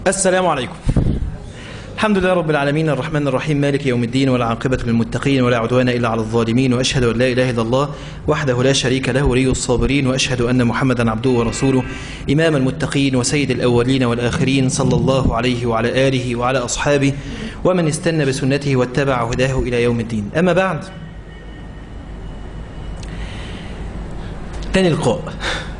السلام عليكم الحمد لله رب العالمين الرحمن الرحيم مالك يوم الدين والعاقبة للمتقين ولا عدوان إلا على الظالمين وأشهد أن لا إله إلا الله وحده لا شريك له ولي الصابرين وأشهد أن محمدا عبده ورسوله إمام المتقين وسيد الأولين والآخرين صلى الله عليه وعلى آله وعلى أصحابه ومن استنى بسنته واتبع هداه إلى يوم الدين أما بعد تاني لقاء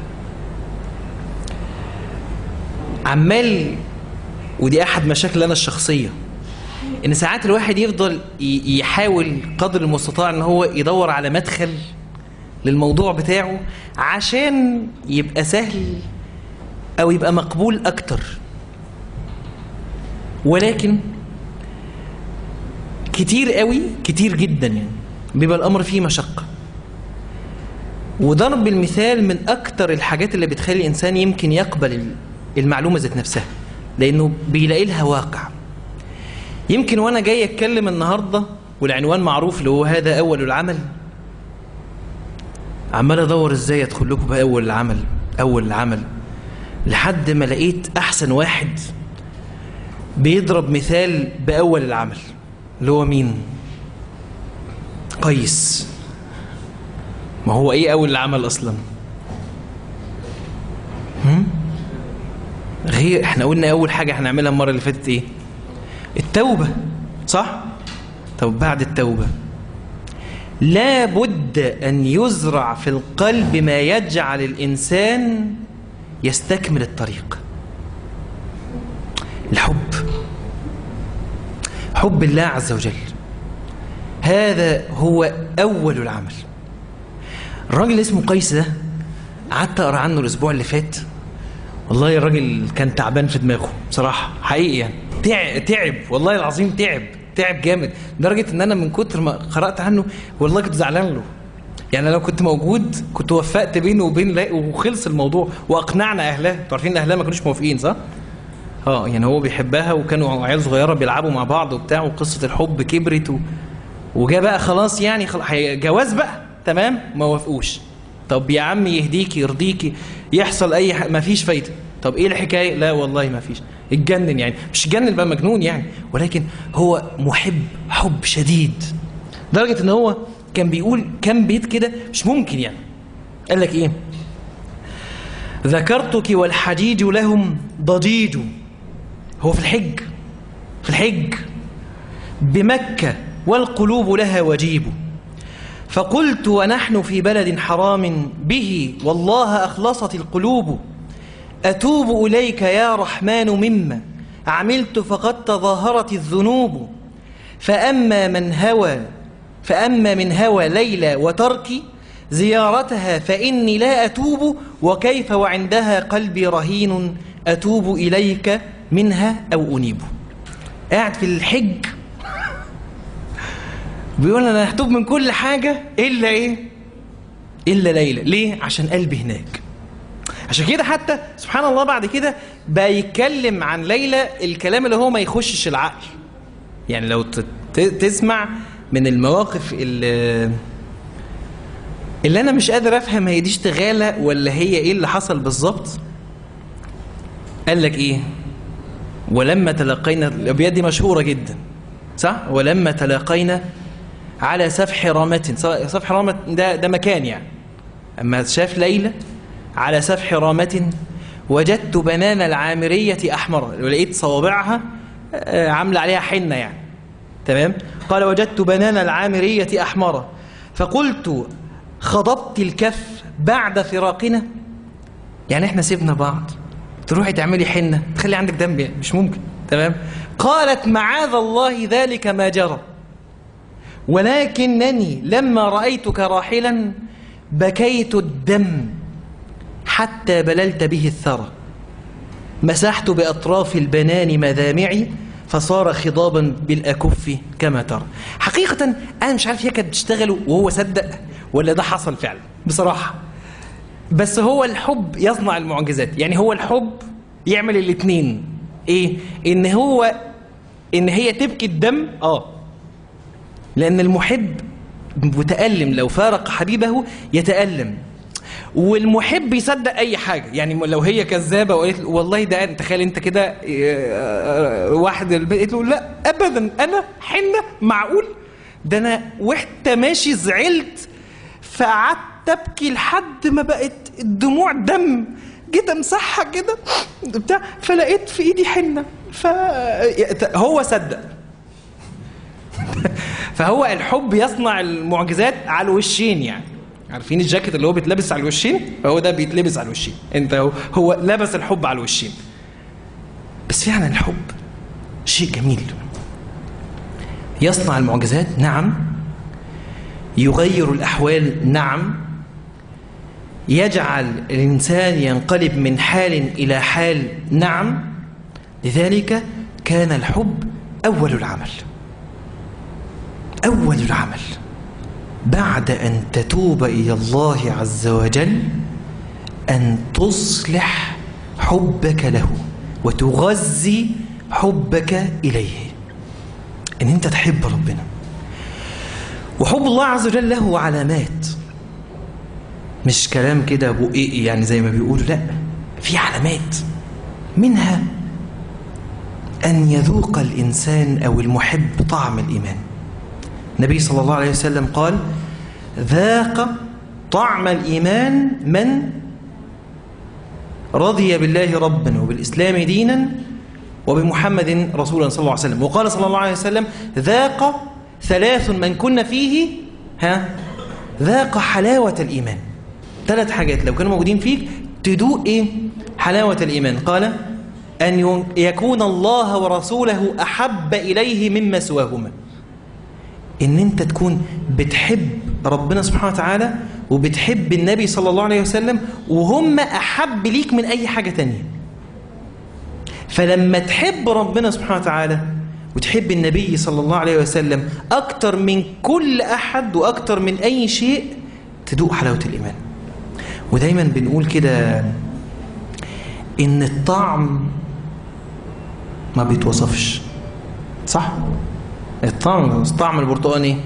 عمال ودي احد مشاكل انا الشخصيه ان ساعات الواحد يفضل ي- يحاول قدر المستطاع ان هو يدور على مدخل للموضوع بتاعه عشان يبقى سهل او يبقى مقبول اكتر ولكن كتير قوي كتير جدا يعني بيبقى الامر فيه مشقه وضرب المثال من اكتر الحاجات اللي بتخلي الانسان يمكن يقبل المعلومه ذات نفسها لانه بيلاقي لها واقع يمكن وانا جاي اتكلم النهارده والعنوان معروف اللي هو هذا اول العمل عمال ادور ازاي ادخل لكم باول العمل اول العمل لحد ما لقيت احسن واحد بيضرب مثال باول العمل اللي هو مين قيس ما هو ايه اول العمل اصلا هم؟ غير احنا قلنا اول حاجه هنعملها المره اللي فاتت ايه التوبه صح طب بعد التوبه لا بد ان يزرع في القلب ما يجعل الانسان يستكمل الطريق الحب حب الله عز وجل هذا هو اول العمل الراجل اللي اسمه قيس ده قعدت اقرا عنه الاسبوع اللي فات والله الراجل كان تعبان في دماغه بصراحه حقيقي يعني تعب تعب والله العظيم تعب تعب جامد لدرجه ان انا من كتر ما قرات عنه والله كنت زعلان له يعني لو كنت موجود كنت وفقت بينه وبين لا وخلص الموضوع واقنعنا اهلها انتوا عارفين اهلها ما كانوش موافقين صح؟ اه يعني هو بيحبها وكانوا عيال صغيره بيلعبوا مع بعض وبتاع وقصه الحب كبرت و... وجا بقى خلاص يعني خلاص هي- جواز بقى تمام ما وافقوش طب يا عم يهديكي يرضيكي يحصل اي ح... ما فيش فايده طب ايه الحكايه لا والله ما فيش اتجنن يعني مش اتجنن بقى مجنون يعني ولكن هو محب حب شديد لدرجه ان هو كان بيقول كام بيت كده مش ممكن يعني قال لك ايه ذكرتك والحجيج لهم ضجيج هو في الحج في الحج بمكة والقلوب لها وجيب فقلت ونحن في بلد حرام به والله أخلصت القلوب أتوب إليك يا رحمن مما عملت فقد تظاهرت الذنوب فأما من هوى فأما من هوى ليلى وتركي زيارتها فإني لا أتوب وكيف وعندها قلبي رهين أتوب إليك منها أو أنيب قاعد في الحج بيقول انا هتوب من كل حاجه الا ايه الا ليلى ليه عشان قلبي هناك عشان كده حتى سبحان الله بعد كده بقى يتكلم عن ليلى الكلام اللي هو ما يخشش العقل يعني لو ت- ت- تسمع من المواقف اللي اللي انا مش قادر افهم هي دي اشتغاله ولا هي ايه اللي حصل بالظبط قال لك ايه ولما تلاقينا الابيات دي مشهوره جدا صح ولما تلاقينا على سفح رامة سفح رامة ده ده مكان يعني اما شاف ليلى على سفح رامة وجدت بنان العامرية أحمر ولقيت صوابعها آه، عاملة عليها حنة يعني تمام قال وجدت بنان العامرية أحمر فقلت خضبت الكف بعد فراقنا يعني احنا سيبنا بعض تروحي تعملي حنة تخلي عندك دم يعني مش ممكن تمام قالت معاذ الله ذلك ما جرى ولكنني لما رأيتك راحلا بكيت الدم حتى بللت به الثرى مسحت بأطراف البنان مذامعي فصار خضابا بالأكف كما ترى حقيقة أنا مش عارف هي كانت بتشتغل وهو صدق ولا ده حصل فعلا بصراحة بس هو الحب يصنع المعجزات يعني هو الحب يعمل الاثنين ايه ان هو ان هي تبكي الدم اه لان المحب متألم لو فارق حبيبه يتألم والمحب يصدق اي حاجه يعني لو هي كذابه وقالت له والله ده أنا- تخيل انت كده آه، واحد البنت قالت له لا ابدا انا حنه معقول ده انا وانت ماشي زعلت فقعدت ابكي لحد ما بقت الدموع دم جيت امسحها كده بتاع فلقيت في ايدي حنه فهو صدق فهو الحب يصنع المعجزات على الوشين يعني عارفين الجاكيت اللي هو بيتلبس على الوشين فهو ده بيتلبس على الوشين انت هو, هو لبس الحب على الوشين بس فعلا الحب شيء جميل يصنع المعجزات نعم يغير الأحوال نعم يجعل الإنسان ينقلب من حال إلى حال نعم لذلك كان الحب أول العمل أول العمل بعد أن تتوب إلى الله عز وجل أن تصلح حبك له وتغذي حبك إليه ان انت تحب ربنا وحب الله عز وجل له علامات مش كلام كده بقيقي يعني زي ما بيقولوا لا في علامات منها ان يذوق الانسان او المحب طعم الايمان النبي صلى الله عليه وسلم قال ذاق طعم الايمان من رضي بالله ربا وبالاسلام دينا وبمحمد رسولا صلى الله عليه وسلم وقال صلى الله عليه وسلم ذاق ثلاث من كن فيه ها ذاق حلاوة الإيمان ثلاث حاجات لو كانوا موجودين فيك تدوق إيه حلاوة الإيمان قال أن يكون الله ورسوله أحب إليه مما سواهما إن أنت تكون بتحب ربنا سبحانه وتعالى وبتحب النبي صلى الله عليه وسلم وهم أحب ليك من أي حاجة تانية فلما تحب ربنا سبحانه وتعالى وتحب النبي صلى الله عليه وسلم أكتر من كل أحد وأكتر من أي شيء تدوق حلاوة الإيمان ودايما بنقول كده إن الطعم ما بيتوصفش صح؟ الطعم طعم البرتقال ايه؟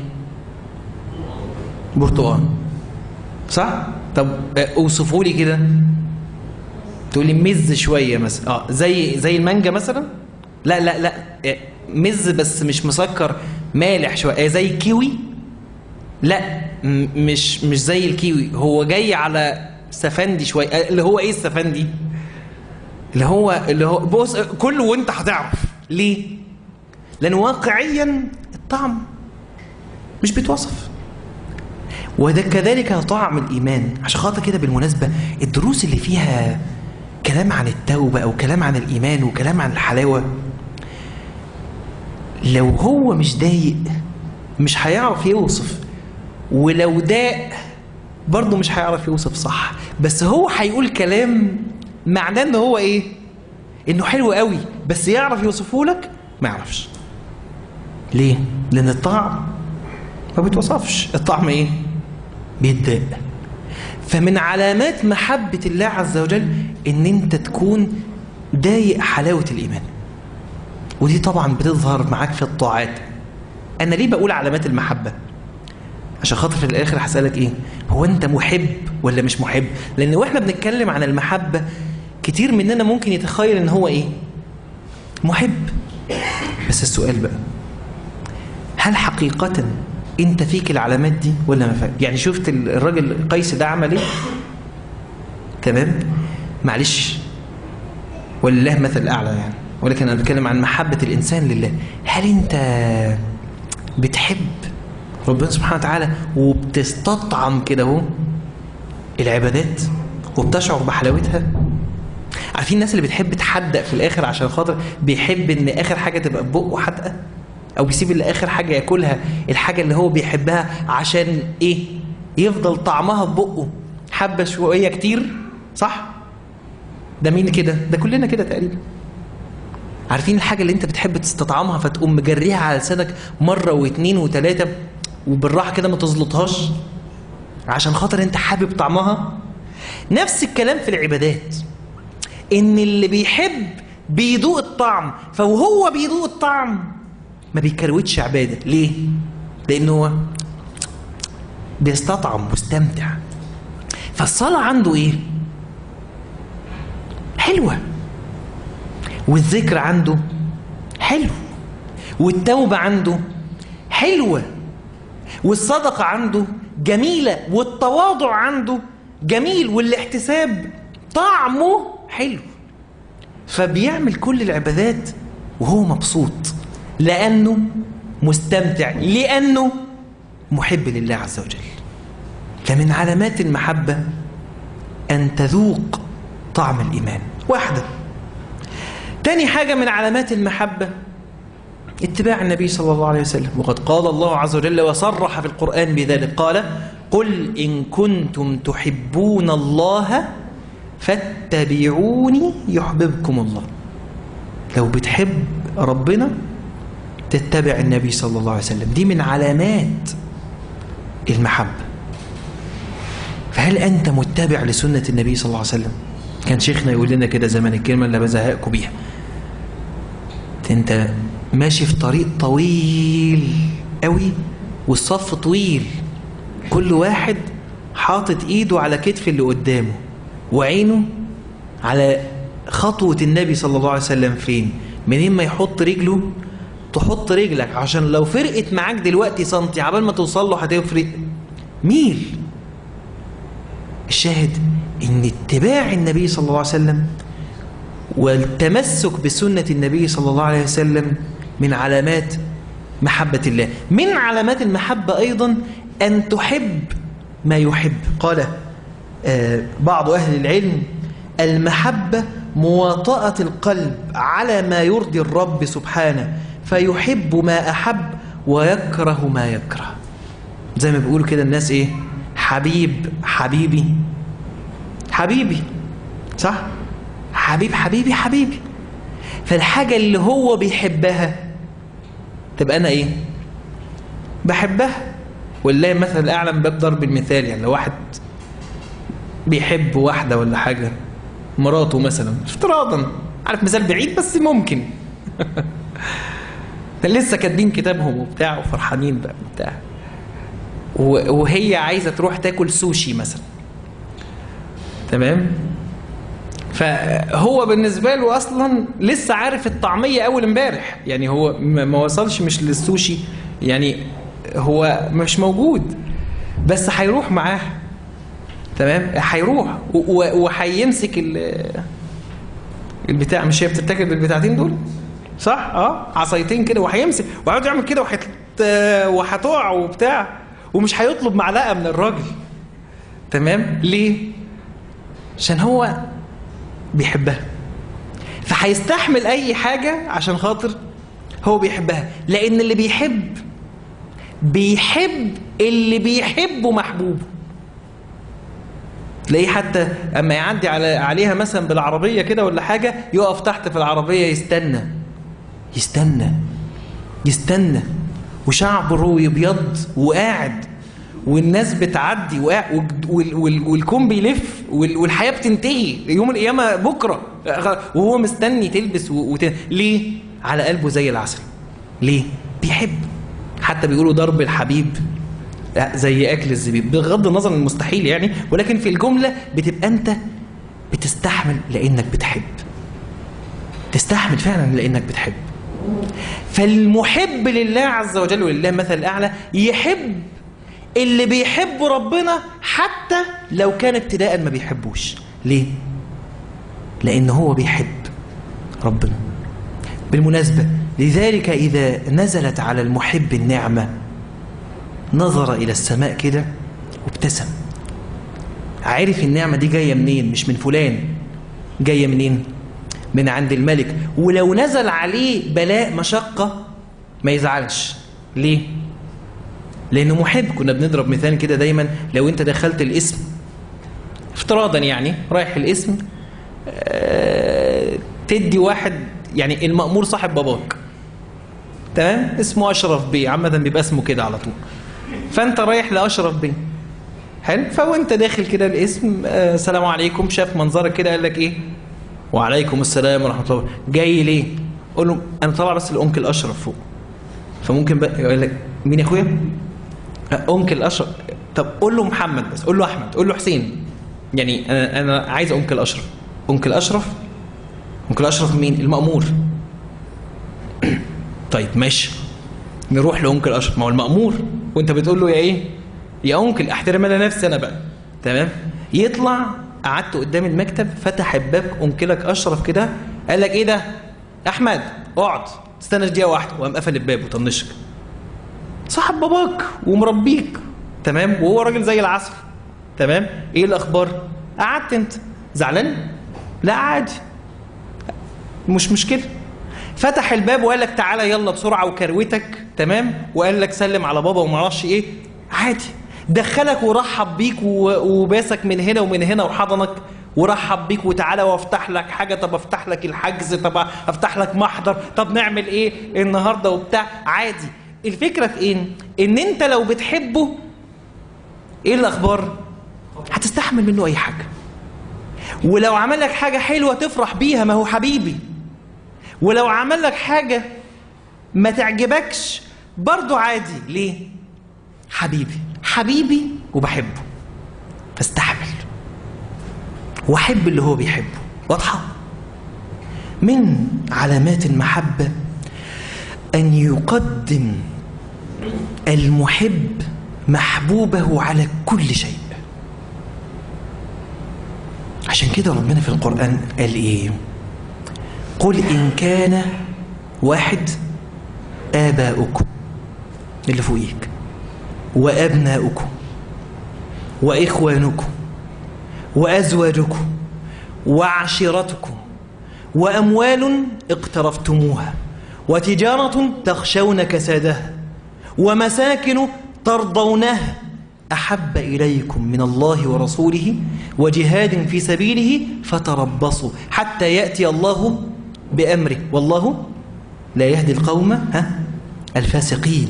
برتقال صح؟ طب اوصفوا لي كده تقول لي مز شويه مثلا اه زي زي المانجا مثلا لا لا لا مز بس مش مسكر مالح شويه زي الكيوي لا م- مش مش زي الكيوي هو جاي على سفندي شويه اللي هو ايه السفندي اللي هو اللي هو بص كله وانت هتعرف ليه لان واقعيا الطعم مش بيتوصف وده كذلك طعم الايمان عشان خاطر كده بالمناسبه الدروس اللي فيها كلام عن التوبه او كلام عن الايمان وكلام عن الحلاوه لو هو مش ضايق مش هيعرف يوصف ولو ضاق برضه مش هيعرف يوصف صح بس هو هيقول كلام معناه ان هو ايه انه حلو قوي بس يعرف يوصفه لك ما يعرفش ليه لان الطعم ما بيتوصفش الطعم ايه بيتضاق فمن علامات محبة الله عز وجل ان انت تكون ضايق حلاوة الايمان ودي طبعا بتظهر معاك في الطاعات انا ليه بقول علامات المحبة عشان خاطر في الاخر هسألك ايه هو انت محب ولا مش محب لان واحنا بنتكلم عن المحبة كتير مننا ممكن يتخيل ان هو ايه محب بس السؤال بقى هل حقيقة انت فيك العلامات دي ولا ما فيك يعني شفت الراجل قيس ده عمل ايه تمام معلش ولله مثل الاعلى يعني ولكن انا بتكلم عن محبة الانسان لله هل انت بتحب ربنا سبحانه وتعالى وبتستطعم كده اهو العبادات وبتشعر بحلاوتها عارفين الناس اللي بتحب تحدق في الاخر عشان خاطر بيحب ان اخر حاجه تبقى في بقه حدقه او بيسيب اللي اخر حاجه ياكلها الحاجه اللي هو بيحبها عشان ايه يفضل طعمها في بقه حبه شويه كتير صح ده مين كده ده كلنا كده تقريبا عارفين الحاجه اللي انت بتحب تستطعمها فتقوم مجريها على لسانك مره واثنين وثلاثه وبالراحه كده ما تزلطهاش عشان خاطر انت حابب طعمها نفس الكلام في العبادات ان اللي بيحب بيدوق الطعم فوهو بيدوق الطعم ما بيكروتش عباده ليه لانه هو بيستطعم مستمتع فالصلاة عنده ايه حلوة والذكر عنده حلو والتوبة عنده حلوة والصدقة عنده جميلة والتواضع عنده جميل والاحتساب طعمه حلو فبيعمل كل العبادات وهو مبسوط لأنه مستمتع لأنه محب لله عز وجل فمن علامات المحبة أن تذوق طعم الإيمان واحدة تاني حاجة من علامات المحبة اتباع النبي صلى الله عليه وسلم وقد قال الله عز وجل وصرح في القرآن بذلك قال قل إن كنتم تحبون الله فاتبعوني يحببكم الله لو بتحب ربنا تتبع النبي صلى الله عليه وسلم دي من علامات المحبة فهل أنت متبع لسنة النبي صلى الله عليه وسلم كان شيخنا يقول لنا كده زمان الكلمة اللي بزهقكم بيها انت ماشي في طريق طويل قوي والصف طويل كل واحد حاطط ايده على كتف اللي قدامه وعينه على خطوة النبي صلى الله عليه وسلم فين منين ما يحط رجله تحط رجلك عشان لو فرقت معاك دلوقتي سنتي عبال ما توصل له هتفرق ميل الشاهد ان اتباع النبي صلى الله عليه وسلم والتمسك بسنة النبي صلى الله عليه وسلم من علامات محبة الله من علامات المحبة أيضا أن تحب ما يحب قال آه بعض أهل العلم المحبة مواطأة القلب على ما يرضي الرب سبحانه فيحب ما أحب ويكره ما يكره زي ما بيقولوا كده الناس إيه حبيب حبيبي حبيبي صح حبيب حبيبي حبيبي فالحاجة اللي هو بيحبها تبقى أنا إيه بحبها والله مثل الأعلى من باب ضرب المثال يعني لو واحد بيحب واحدة ولا حاجة مراته مثلا افتراضا عارف مثال بعيد بس ممكن لسه كاتبين كتابهم وبتاع وفرحانين بقى وبتاع وهي عايزة تروح تاكل سوشي مثلا تمام فهو بالنسبه له اصلا لسه عارف الطعميه اول امبارح يعني هو ما وصلش مش للسوشي يعني هو مش موجود بس هيروح معاه تمام هيروح وهيمسك البتاع مش هي بتتاكل بالبتاعتين دول صح اه عصايتين كده وهيمسك وهيقعد يعمل كده وهت وهتقع وبتاع ومش هيطلب معلقه من الراجل تمام ليه عشان هو بيحبها فهيستحمل اي حاجه عشان خاطر هو بيحبها لان اللي بيحب بيحب اللي بيحبه محبوبه تلاقيه حتى اما يعدي على عليها مثلا بالعربيه كده ولا حاجه يقف تحت في العربيه يستنى يستنى يستنى وشعره يبيض وقاعد والناس بتعدي والكون بيلف والحياه بتنتهي يوم القيامه بكره وهو مستني تلبس وت... ليه؟ على قلبه زي العسل ليه؟ بيحب حتى بيقولوا ضرب الحبيب زي اكل الزبيب بغض النظر عن المستحيل يعني ولكن في الجمله بتبقى انت بتستحمل لانك بتحب تستحمل فعلا لانك بتحب فالمحب لله عز وجل ولله مثل الاعلى يحب اللي بيحب ربنا حتى لو كان ابتداء ما بيحبوش ليه لان هو بيحب ربنا بالمناسبه لذلك اذا نزلت على المحب النعمه نظر الى السماء كده وابتسم عارف النعمه دي جايه منين مش من فلان جايه منين من عند الملك ولو نزل عليه بلاء مشقه ما يزعلش ليه لانه محب كنا بنضرب مثال كده دايما لو انت دخلت الاسم افتراضا يعني رايح الاسم اه تدي واحد يعني المأمور صاحب باباك تمام اسمه اشرف بيه عامه بيبقى اسمه كده على طول فانت رايح لاشرف بيه حلو فوانت داخل كده الاسم آه سلام عليكم شاف منظرك كده قال لك ايه وعليكم السلام ورحمه الله جاي ليه قول له انا طالع بس الانكل اشرف فوق فممكن بقى يقول لك مين يا اخويا انكل اشرف طب قول له محمد بس قول له احمد قول له حسين يعني انا انا عايز انكل اشرف انكل اشرف انكل اشرف مين المامور طيب ماشي نروح لانكل اشرف ما هو المامور وانت بتقول له يا ايه يا انكل احترم انا نفسي انا بقى تمام يطلع قعدت قدام المكتب فتح الباب انكلك اشرف كده قال لك ايه ده احمد اقعد استنى دقيقه واحده وقام قفل الباب وطنشك صاحب باباك ومربيك تمام وهو راجل زي العسل تمام ايه الاخبار قعدت انت زعلان لا عادي مش مشكله فتح الباب وقال لك تعالى يلا بسرعه وكروتك تمام وقال لك سلم على بابا وما اعرفش ايه عادي دخلك ورحب بيك و- وباسك من هنا ومن هنا وحضنك ورحب بيك وتعالى وافتح لك حاجه طب افتح لك الحجز طب افتح لك محضر طب نعمل ايه النهارده وبتاع عادي الفكره في ايه ان انت لو بتحبه ايه الاخبار هتستحمل منه اي حاجه ولو عمل لك حاجه حلوه تفرح بيها ما هو حبيبي ولو عمل لك حاجه ما تعجبكش برضو عادي ليه حبيبي حبيبي وبحبه فاستحمل واحب اللي هو بيحبه واضحه من علامات المحبه ان يقدم المحب محبوبه على كل شيء عشان كده ربنا في القرآن قال إيه قل إن كان واحد آباؤكم اللي فوقيك وأبناؤكم وإخوانكم وأزواجكم وعشيرتكم وأموال اقترفتموها وتجارة تخشون كسادها ومساكن ترضونها أحب إليكم من الله ورسوله وجهاد في سبيله فتربصوا حتى يأتي الله بأمره والله لا يهدي القوم ها الفاسقين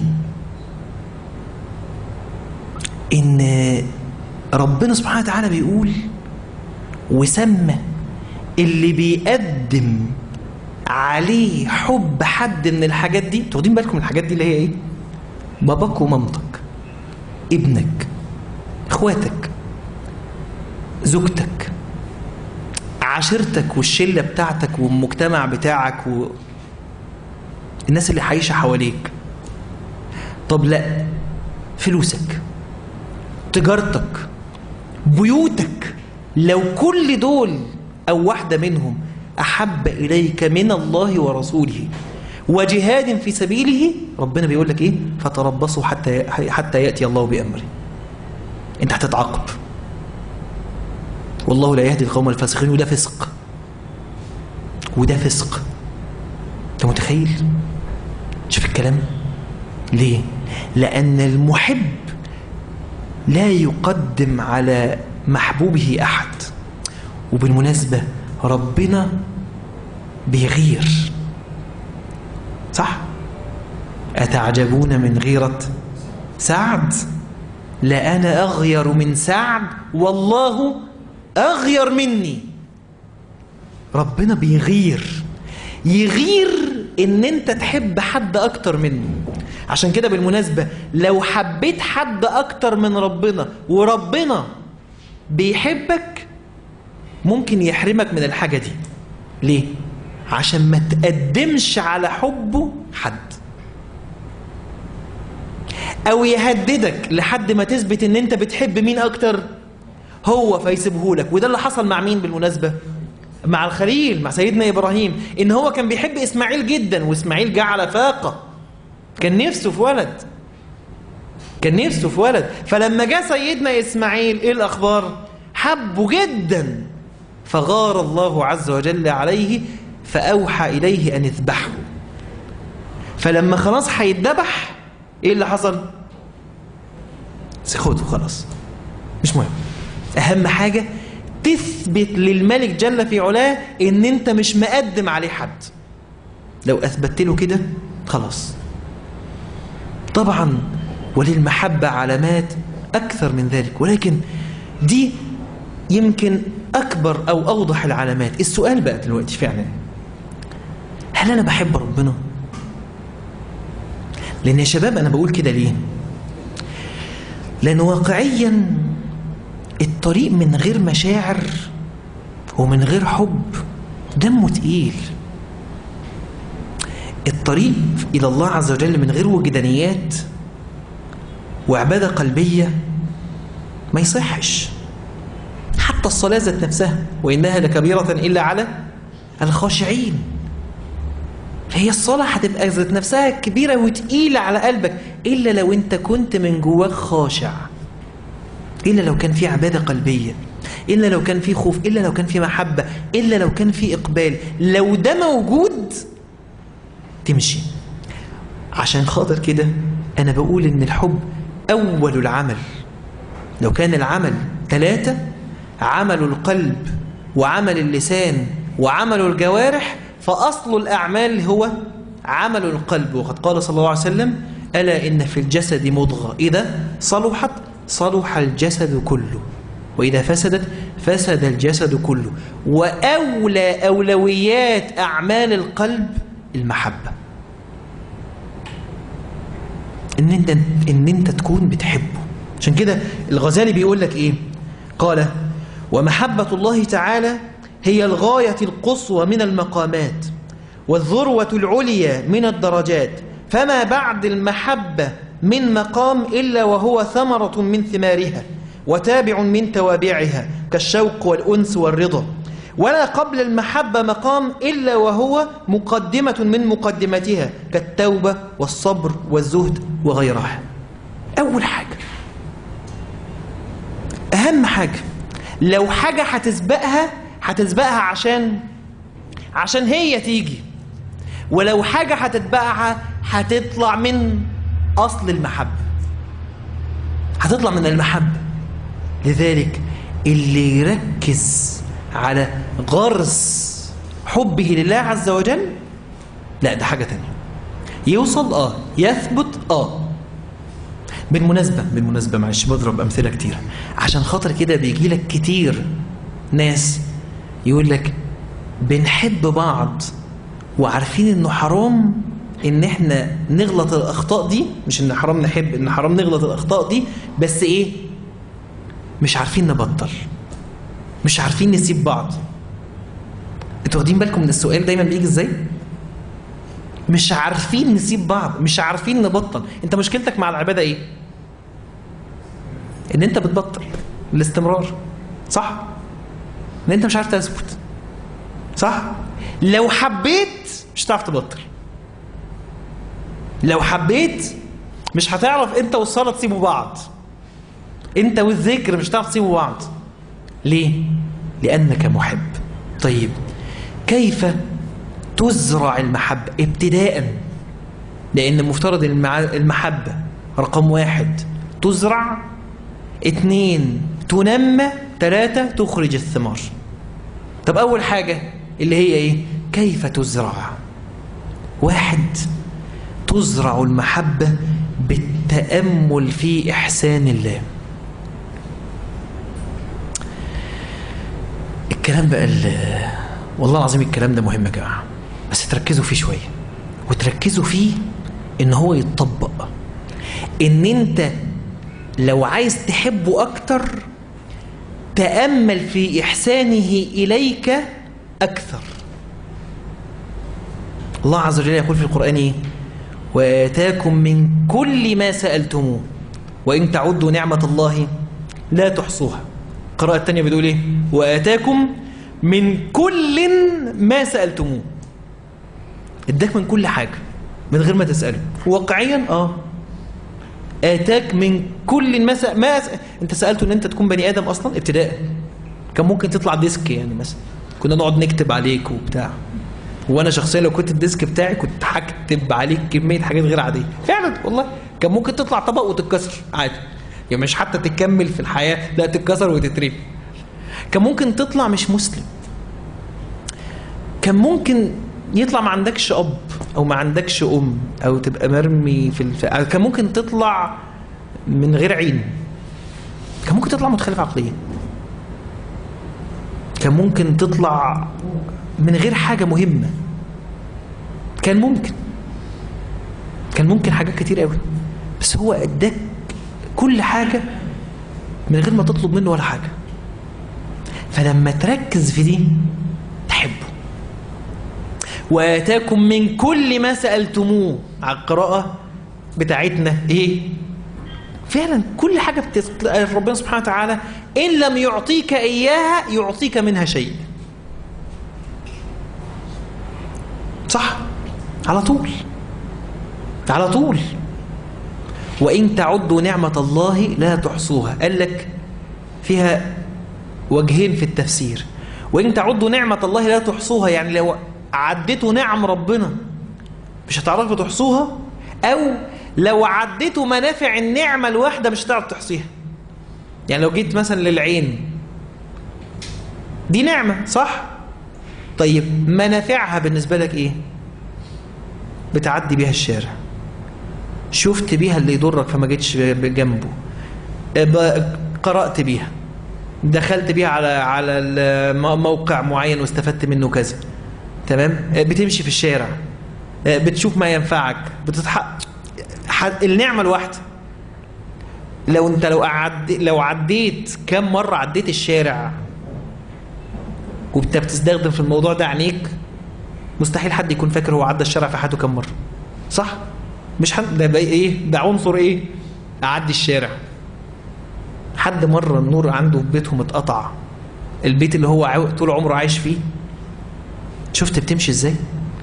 إن ربنا سبحانه وتعالى بيقول وسمى اللي بيقدم عليه حب حد من الحاجات دي انتوا واخدين بالكم من الحاجات دي اللي هي ايه باباك ومامتك ابنك اخواتك زوجتك عشيرتك والشله بتاعتك والمجتمع بتاعك و... الناس اللي عايشه حواليك طب لا فلوسك تجارتك بيوتك لو كل دول او واحده منهم احب اليك من الله ورسوله وجهاد في سبيله ربنا بيقول لك ايه فتربصوا حتى حتى ياتي الله بامره انت هتتعاقب والله لا يهدي القوم الفاسقين وده فسق وده فسق انت متخيل شوف الكلام ليه لان المحب لا يقدم على محبوبه احد وبالمناسبه ربنا بيغير صح أتعجبون من غيرة سعد لأنا أغير من سعد والله أغير مني ربنا بيغير يغير ان انت تحب حد اكتر منه عشان كده بالمناسبة لو حبيت حد اكتر من ربنا وربنا بيحبك ممكن يحرمك من الحاجة دي ليه؟ عشان ما تقدمش على حبه حد او يهددك لحد ما تثبت ان انت بتحب مين اكتر هو فيسيبه لك وده اللي حصل مع مين بالمناسبة مع الخليل مع سيدنا ابراهيم ان هو كان بيحب اسماعيل جدا واسماعيل جه على فاقة كان نفسه في ولد كان نفسه في ولد فلما جاء سيدنا اسماعيل ايه الاخبار حبه جدا فغار الله عز وجل عليه فأوحى إليه أن يذبحه فلما خلاص هيتذبح إيه اللي حصل؟ خده خلاص مش مهم أهم حاجة تثبت للملك جل في علاه إن أنت مش مقدم عليه حد لو أثبتت له كده خلاص طبعا وللمحبة علامات أكثر من ذلك ولكن دي يمكن أكبر أو أوضح العلامات السؤال بقى دلوقتي فعلا هل أنا بحب ربنا؟ لأن يا شباب أنا بقول كده ليه؟ لأن واقعيا الطريق من غير مشاعر ومن غير حب دمه تقيل الطريق إلى الله عز وجل من غير وجدانيات وعبادة قلبية ما يصحش حتى الصلاة ذات نفسها وإنها لكبيرة إلا على الخاشعين هي الصلاة هتبقى ذات نفسها كبيرة وتقيلة على قلبك إلا لو أنت كنت من جواك خاشع إلا لو كان في عبادة قلبية إلا لو كان في خوف إلا لو كان في محبة إلا لو كان في إقبال لو ده موجود تمشي عشان خاطر كده أنا بقول إن الحب أول العمل لو كان العمل ثلاثة عمل القلب وعمل اللسان وعمل الجوارح فأصل الأعمال هو عمل القلب وقد قال صلى الله عليه وسلم ألا إن في الجسد مضغة إذا صلحت صلح الجسد كله وإذا فسدت فسد الجسد كله وأولى أولويات أعمال القلب المحبة إن أنت, إن أنت تكون بتحبه عشان كده الغزالي بيقول لك إيه قال ومحبة الله تعالى هي الغاية القصوى من المقامات والذروة العليا من الدرجات فما بعد المحبة من مقام إلا وهو ثمرة من ثمارها وتابع من توابعها كالشوق والأنس والرضا ولا قبل المحبة مقام إلا وهو مقدمة من مقدمتها كالتوبة والصبر والزهد وغيرها أول حاجة أهم حاجة لو حاجة هتسبقها هتسبقها عشان عشان هي تيجي ولو حاجة هتتبعها هتطلع من أصل المحبة هتطلع من المحبة لذلك اللي يركز على غرس حبه لله عز وجل لا ده حاجة تانية يوصل اه يثبت اه بالمناسبة بالمناسبة معلش بضرب أمثلة كتير عشان خاطر كده بيجي لك كتير ناس يقول لك بنحب بعض وعارفين انه حرام ان احنا نغلط الاخطاء دي مش ان حرام نحب ان حرام نغلط الاخطاء دي بس ايه مش عارفين نبطل مش عارفين نسيب بعض انتوا واخدين بالكم من السؤال دايما بيجي ازاي مش عارفين نسيب بعض مش عارفين نبطل انت مشكلتك مع العباده ايه ان انت بتبطل الاستمرار صح ان انت مش عارف تثبت صح لو حبيت مش هتعرف تبطل لو حبيت مش هتعرف انت والصلاه تسيبوا بعض انت والذكر مش هتعرف تسيبوا بعض ليه لانك محب طيب كيف تزرع المحبه ابتداء لان المفترض المع- المحبه رقم واحد تزرع اتنين تنمى تلاتة تخرج الثمار طب أول حاجة اللي هي إيه كيف تزرع واحد تزرع المحبة بالتأمل في إحسان الله الكلام بقى ال- والله العظيم الكلام ده مهم يا جماعة بس تركزوا فيه شوية وتركزوا فيه إن هو يتطبق إن أنت لو عايز تحبه أكتر تأمل في إحسانه إليك أكثر الله عز وجل يقول في القرآن إيه؟ وآتاكم من كل ما سألتموه وإن تعدوا نعمة الله لا تحصوها القراءة الثانية بتقول إيه وآتاكم من كل ما سألتموه اداك من كل حاجة من غير ما تسأله واقعيا اه اتاك من كل ما س... ما س... انت سالته ان انت تكون بني ادم اصلا ابتداء كان ممكن تطلع ديسك يعني مثلا كنا نقعد نكتب عليك وبتاع وانا شخصيا لو كنت الديسك بتاعي كنت هكتب عليك كميه حاجات غير عاديه فعلا والله كان ممكن تطلع طبق وتتكسر عادي يعني مش حتى تكمل في الحياه لا تتكسر وتترمي كان ممكن تطلع مش مسلم كان ممكن يطلع ما عندكش اب او ما عندكش ام او تبقى مرمي في الف... أو كان ممكن تطلع من غير عين كان ممكن تطلع متخلف عقليا كان ممكن تطلع من غير حاجة مهمة كان ممكن كان ممكن حاجات كتير قوي بس هو اداك كل حاجة من غير ما تطلب منه ولا حاجة فلما تركز في دي تحبه وآتاكم من كل ما سألتموه على القراءة بتاعتنا إيه؟ فعلا كل حاجة بتست... ربنا سبحانه وتعالى إن لم يعطيك إياها يعطيك منها شيء صح على طول على طول وإن تعدوا نعمة الله لا تحصوها قال لك فيها وجهين في التفسير وإن تعدوا نعمة الله لا تحصوها يعني لو عديتوا نعم ربنا مش هتعرفوا تحصوها أو لو عديتوا منافع النعمة الواحدة مش هتعرف تحصيها يعني لو جيت مثلا للعين دي نعمة صح؟ طيب منافعها بالنسبة لك إيه؟ بتعدي بيها الشارع شفت بيها اللي يضرك فما جيتش جنبه قرأت بيها دخلت بيها على على موقع معين واستفدت منه كذا تمام بتمشي في الشارع بتشوف ما ينفعك بتتحق النعمة الواحدة لو انت لو قعد لو عديت كم مرة عديت الشارع وانت بتستخدم في الموضوع ده عينيك مستحيل حد يكون فاكر هو عدى الشارع في حياته كم مرة صح مش حد ده ايه ده عنصر ايه اعدي الشارع حد مرة النور عنده في بيتهم اتقطع البيت اللي هو طول عمره عايش فيه شفت بتمشي ازاي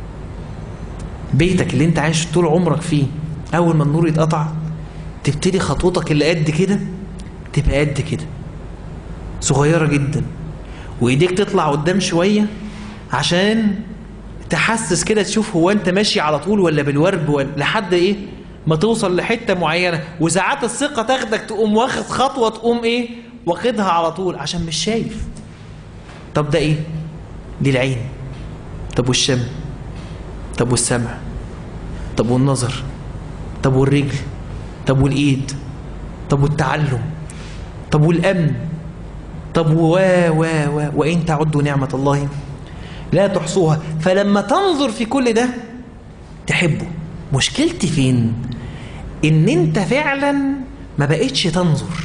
بيتك اللي انت عايش طول عمرك فيه اول ما النور يتقطع تبتدي خطوتك اللي قد كده تبقى قد كده صغيرة جدا وايديك تطلع قدام شوية عشان تحسس كده تشوف هو انت ماشي على طول ولا بالورب ولا لحد ايه ما توصل لحتة معينة وساعات الثقة تاخدك تقوم واخد خطوة تقوم ايه واخدها على طول عشان مش شايف طب ده ايه دي العين طب والشم طب والسمع طب والنظر طب والرجل طب والايد طب والتعلم طب والامن طب و و و وان تعدوا نعمه الله لا تحصوها فلما تنظر في كل ده تحبه مشكلتي فين ان انت فعلا ما بقتش تنظر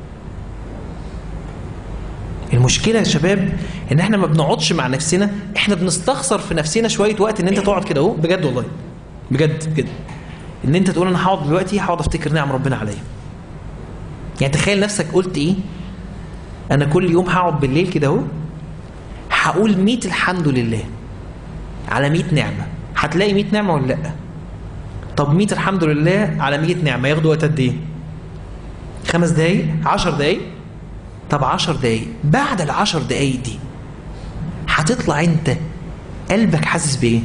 المشكلة يا شباب ان احنا ما بنقعدش مع نفسنا احنا بنستخسر في نفسنا شوية وقت ان انت تقعد كده اهو بجد والله بجد بجد ان انت تقول انا هقعد دلوقتي هقعد افتكر نعم ربنا عليا يعني تخيل نفسك قلت ايه انا كل يوم هقعد بالليل كده اهو هقول 100 الحمد لله على 100 نعمة هتلاقي 100 نعمة ولا لا طب 100 الحمد لله على 100 نعمة ياخدوا وقت قد ايه خمس دقايق 10 دقايق طب 10 دقايق بعد ال 10 دقايق دي هتطلع انت قلبك حاسس بايه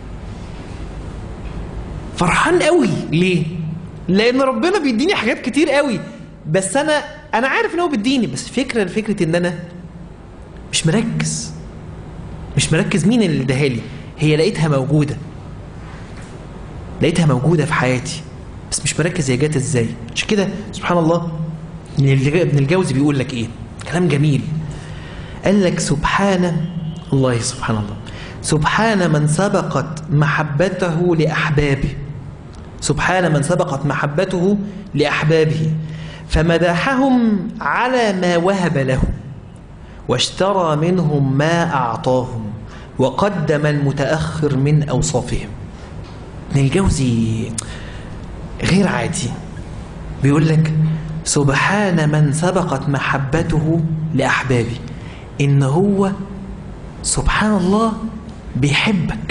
فرحان قوي ليه لان ربنا بيديني حاجات كتير قوي بس انا انا عارف ان هو بيديني بس فكره فكره ان انا مش مركز مش مركز مين اللي اداها لي هي لقيتها موجوده لقيتها موجوده في حياتي بس مش مركز هي جت ازاي عشان كده سبحان الله ابن الجوزي بيقول لك ايه كلام جميل قال لك سبحان الله سبحان الله سبحان من سبقت محبته لأحبابه سبحان من سبقت محبته لأحبابه فمدحهم على ما وهب لهم واشترى منهم ما أعطاهم وقدم المتأخر من أوصافهم ابن الجوزي غير عادي بيقول لك سبحان من سبقت محبته لأحبابه إن هو سبحان الله بيحبك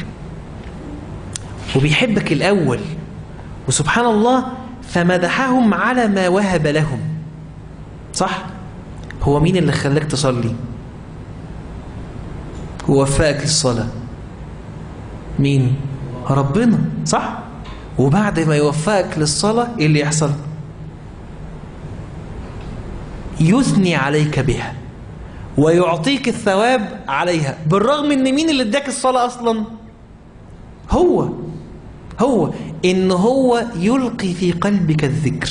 وبيحبك الأول وسبحان الله فمدحهم على ما وهب لهم صح هو مين اللي خلاك تصلي هو وفقك للصلاة مين ربنا صح وبعد ما يوفقك للصلاة ايه اللي يحصل يثني عليك بها ويعطيك الثواب عليها بالرغم ان مين اللي اداك الصلاة اصلا هو هو ان هو يلقي في قلبك الذكر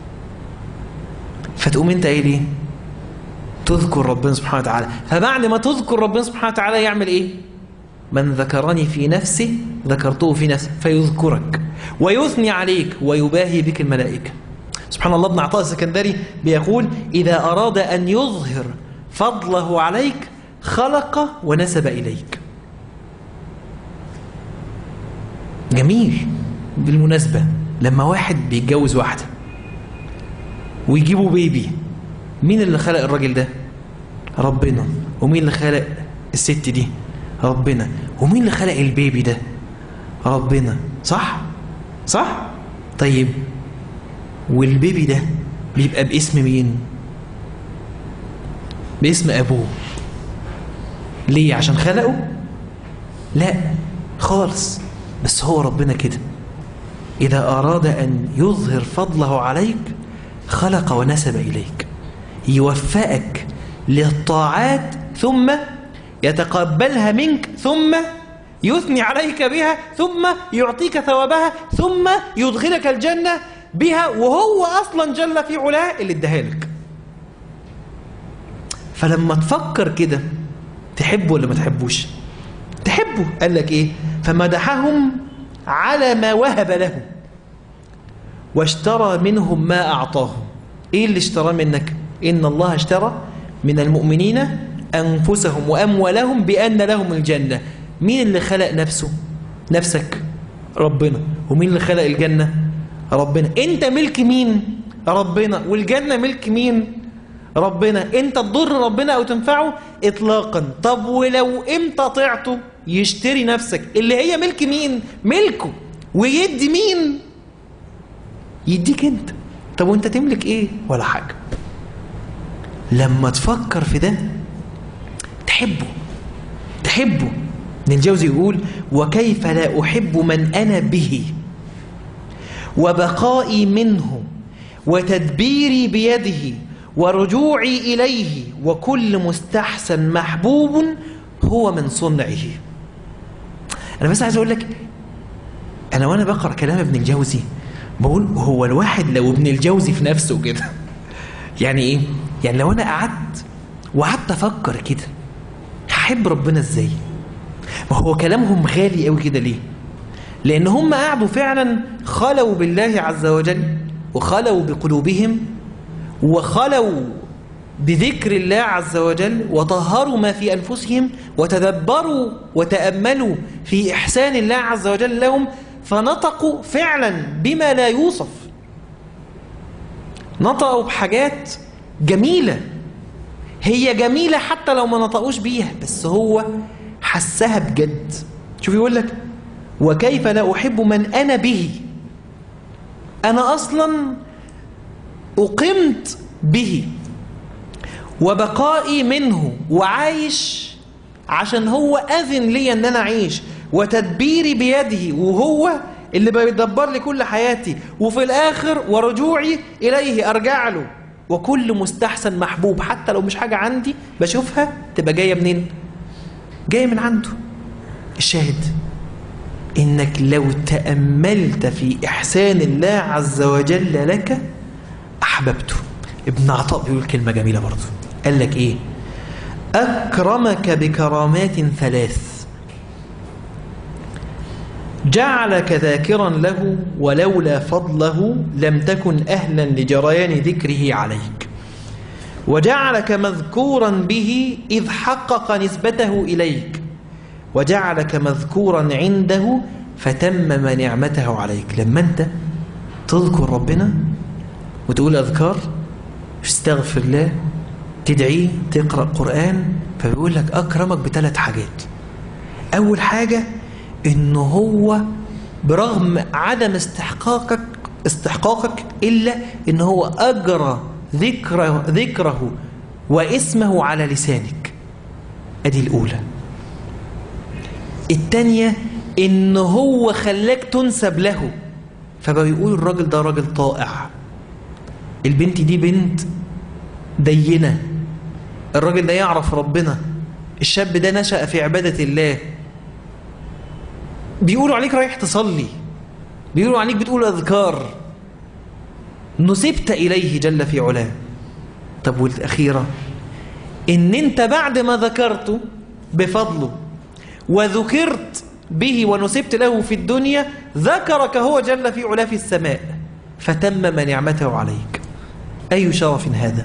فتقوم انت ايه ليه تذكر ربنا سبحانه وتعالى فبعد ما تذكر ربنا سبحانه وتعالى يعمل ايه من ذكرني في نفسي ذكرته في نفسي فيذكرك ويثني عليك ويباهي بك الملائكة سبحان الله ابن عطاء السكندري بيقول إذا أراد أن يظهر فضله عليك خلق ونسب إليك جميل بالمناسبة لما واحد بيتجوز واحدة ويجيبوا بيبي مين اللي خلق الراجل ده ربنا ومين اللي خلق الست دي ربنا ومين اللي خلق البيبي ده ربنا صح صح طيب والبيبي ده بيبقى باسم مين باسم ابوه ليه عشان خلقه لا خالص بس هو ربنا كده إذا أراد أن يظهر فضله عليك خلق ونسب إليك يوفقك للطاعات ثم يتقبلها منك ثم يثني عليك بها ثم يعطيك ثوابها ثم يدخلك الجنة بها وهو أصلا جل في علاه اللي اداها لك فلما تفكر كده تحبه ولا ما تحبوش تحبه قال لك ايه فمدحهم على ما وهب لهم واشترى منهم ما أعطاهم ايه اللي اشترى منك إن الله اشترى من المؤمنين أنفسهم وأموالهم بأن لهم الجنة مين اللي خلق نفسه نفسك ربنا ومين اللي خلق الجنة ربنا انت ملك مين ربنا والجنة ملك مين ربنا انت تضر ربنا او تنفعه اطلاقا طب ولو امتى طعته يشتري نفسك اللي هي ملك مين ملكه ويدي مين يديك انت طب وانت تملك ايه ولا حاجة لما تفكر في ده تحبه تحبه ابن الجوزي يقول وكيف لا أحب من أنا به وبقائي منه وتدبيري بيده ورجوعي إليه وكل مستحسن محبوب هو من صنعه أنا بس عايز أقول لك أنا وأنا بقرأ كلام ابن الجوزي بقول هو الواحد لو ابن الجوزي في نفسه كده يعني إيه؟ يعني لو أنا قعدت وقعدت أفكر كده هحب ربنا إزاي؟ ما هو كلامهم غالي قوي كده ليه؟ لأن هم قعدوا فعلا خلوا بالله عز وجل وخلوا بقلوبهم وخلوا بذكر الله عز وجل وطهروا ما في أنفسهم وتدبروا وتأملوا في إحسان الله عز وجل لهم فنطقوا فعلا بما لا يوصف نطقوا بحاجات جميلة هي جميلة حتى لو ما نطقوش بيها بس هو حسها بجد شوف يقول لك وكيف لا أحب من أنا به أنا أصلا أقمت به وبقائي منه وعايش عشان هو أذن لي أن أنا أعيش وتدبيري بيده وهو اللي بيدبر لي كل حياتي وفي الآخر ورجوعي إليه أرجع له وكل مستحسن محبوب حتى لو مش حاجة عندي بشوفها تبقى جاية منين جاية من عنده الشاهد إنك لو تأملت في إحسان الله عز وجل لك أحببته ابن عطاء بيقول كلمة جميلة برضه قال لك إيه أكرمك بكرامات ثلاث جعلك ذاكرا له ولولا فضله لم تكن أهلا لجريان ذكره عليك وجعلك مذكورا به إذ حقق نسبته إليك وجعلك مذكورا عنده فتمم نعمته عليك لما أنت تذكر ربنا وتقول أذكار تستغفر الله تدعيه تقرأ قرآن فبيقول لك أكرمك بثلاث حاجات أول حاجة إنه هو برغم عدم استحقاقك استحقاقك إلا إن هو أجرى ذكره, ذكره واسمه على لسانك أدي الأولى التانية إن هو خلاك تنسب له فبيقول الراجل ده راجل طائع البنت دي بنت دينة الراجل ده يعرف ربنا الشاب ده نشأ في عبادة الله بيقولوا عليك رايح تصلي بيقولوا عليك بتقول أذكار نسبت إليه جل في علاه طب والأخيرة إن أنت بعد ما ذكرته بفضله وذكرت به ونسبت له في الدنيا ذكرك هو جل في علاه في السماء فتمم نعمته عليك أي شرف هذا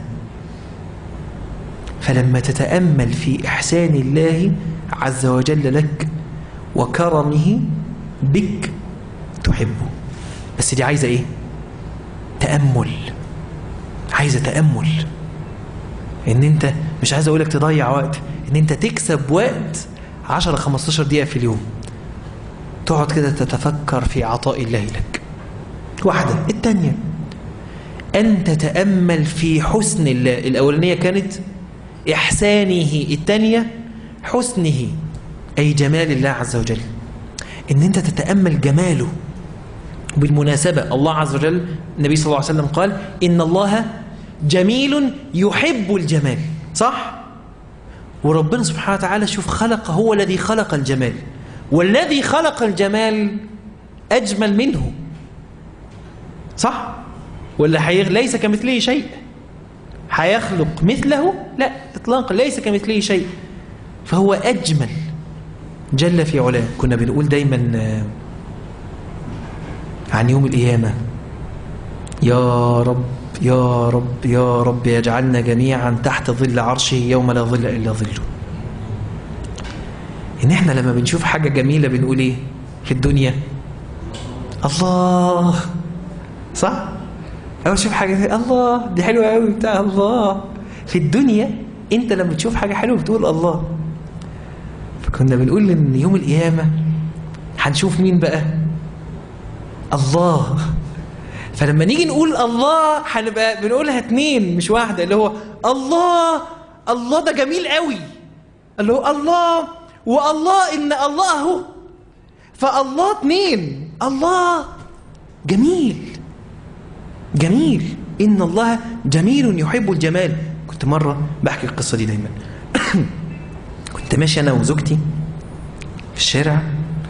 فلما تتأمل في إحسان الله عز وجل لك وكرمه بك تحبه بس دي عايزة إيه؟ تأمل عايزة تأمل إن أنت مش عايز أقولك تضيع وقت إن أنت تكسب وقت 10 15 دقيقة في اليوم تقعد كده تتفكر في عطاء الله لك واحدة التانية أن تتأمل في حسن الله الأولانية كانت إحسانه الثانية حسنه أي جمال الله عز وجل إن أنت تتأمل جماله وبالمناسبة الله عز وجل النبي صلى الله عليه وسلم قال إن الله جميل يحب الجمال صح؟ وربنا سبحانه وتعالى شوف خلق هو الذي خلق الجمال والذي خلق الجمال أجمل منه صح؟ ولا حيغ... ليس كمثله شيء هيخلق مثله لا اطلاقا ليس كمثله شيء فهو اجمل جل في علاه كنا بنقول دايما عن يوم القيامه يا رب يا رب يا رب يجعلنا جميعا تحت ظل عرشه يوم لا ظل الا ظله ان احنا لما بنشوف حاجه جميله بنقول ايه في الدنيا الله صح أول تشوف حاجة الله دي حلوة قوي بتاع الله في الدنيا أنت لما تشوف حاجة حلوة بتقول الله فكنا بنقول إن يوم القيامة هنشوف مين بقى الله فلما نيجي نقول الله هنبقى بنقولها اتنين مش واحدة اللي هو الله الله ده جميل قوي اللي هو الله والله إن الله أهو فالله اتنين الله جميل جميل إن الله جميل يحب الجمال كنت مرة بحكي القصة دي دايما كنت ماشي أنا وزوجتي في الشارع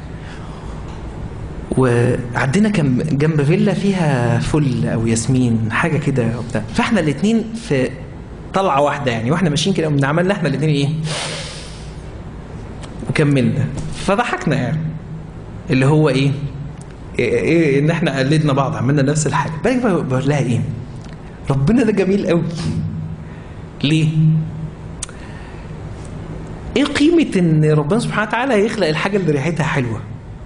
وعدينا كان جنب فيلا فيها فل أو ياسمين حاجة كده وبتاع فاحنا الاتنين في طلعة واحدة يعني واحنا ماشيين كده عملنا احنا الاتنين ايه وكملنا فضحكنا يعني اللي هو ايه ايه ان احنا قلدنا بعض عملنا نفس الحاجه بالك بقول لها ايه ربنا ده جميل قوي ليه ايه قيمه ان ربنا سبحانه وتعالى يخلق الحاجه اللي ريحتها حلوه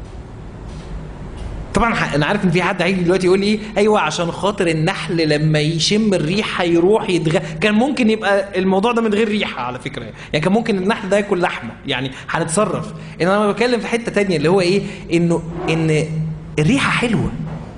طبعا انا عارف ان في حد هيجي دلوقتي يقول لي ايوه عشان خاطر النحل لما يشم الريحه يروح يتغ كان ممكن يبقى الموضوع ده من غير ريحه على فكره يعني كان ممكن النحل ده ياكل لحمه يعني هنتصرف ان انا بتكلم في حته تانية اللي هو ايه انه ان الريحة حلوة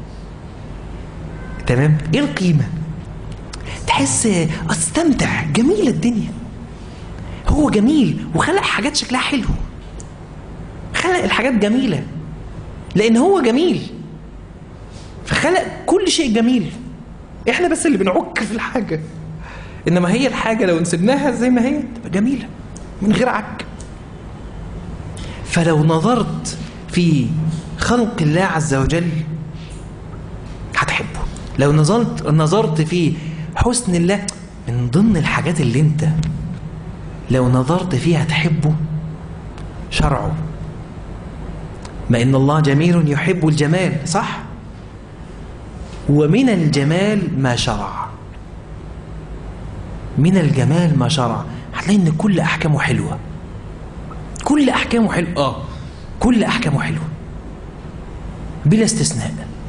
تمام ايه القيمة تحس استمتع جميلة الدنيا هو جميل وخلق حاجات شكلها حلو خلق الحاجات جميلة لان هو جميل فخلق كل شيء جميل احنا بس اللي بنعك في الحاجة انما هي الحاجة لو نسيبناها زي ما هي تبقى جميلة من غير عك فلو نظرت في خلق الله عز وجل هتحبه لو نظرت نظرت في حسن الله من ضمن الحاجات اللي انت لو نظرت فيها تحبه شرعه ما ان الله جميل يحب الجمال صح ومن الجمال ما شرع من الجمال ما شرع هتلاقي ان كل احكامه حلوه كل احكامه حلوه اه كل احكامه حلوه بلا استثناء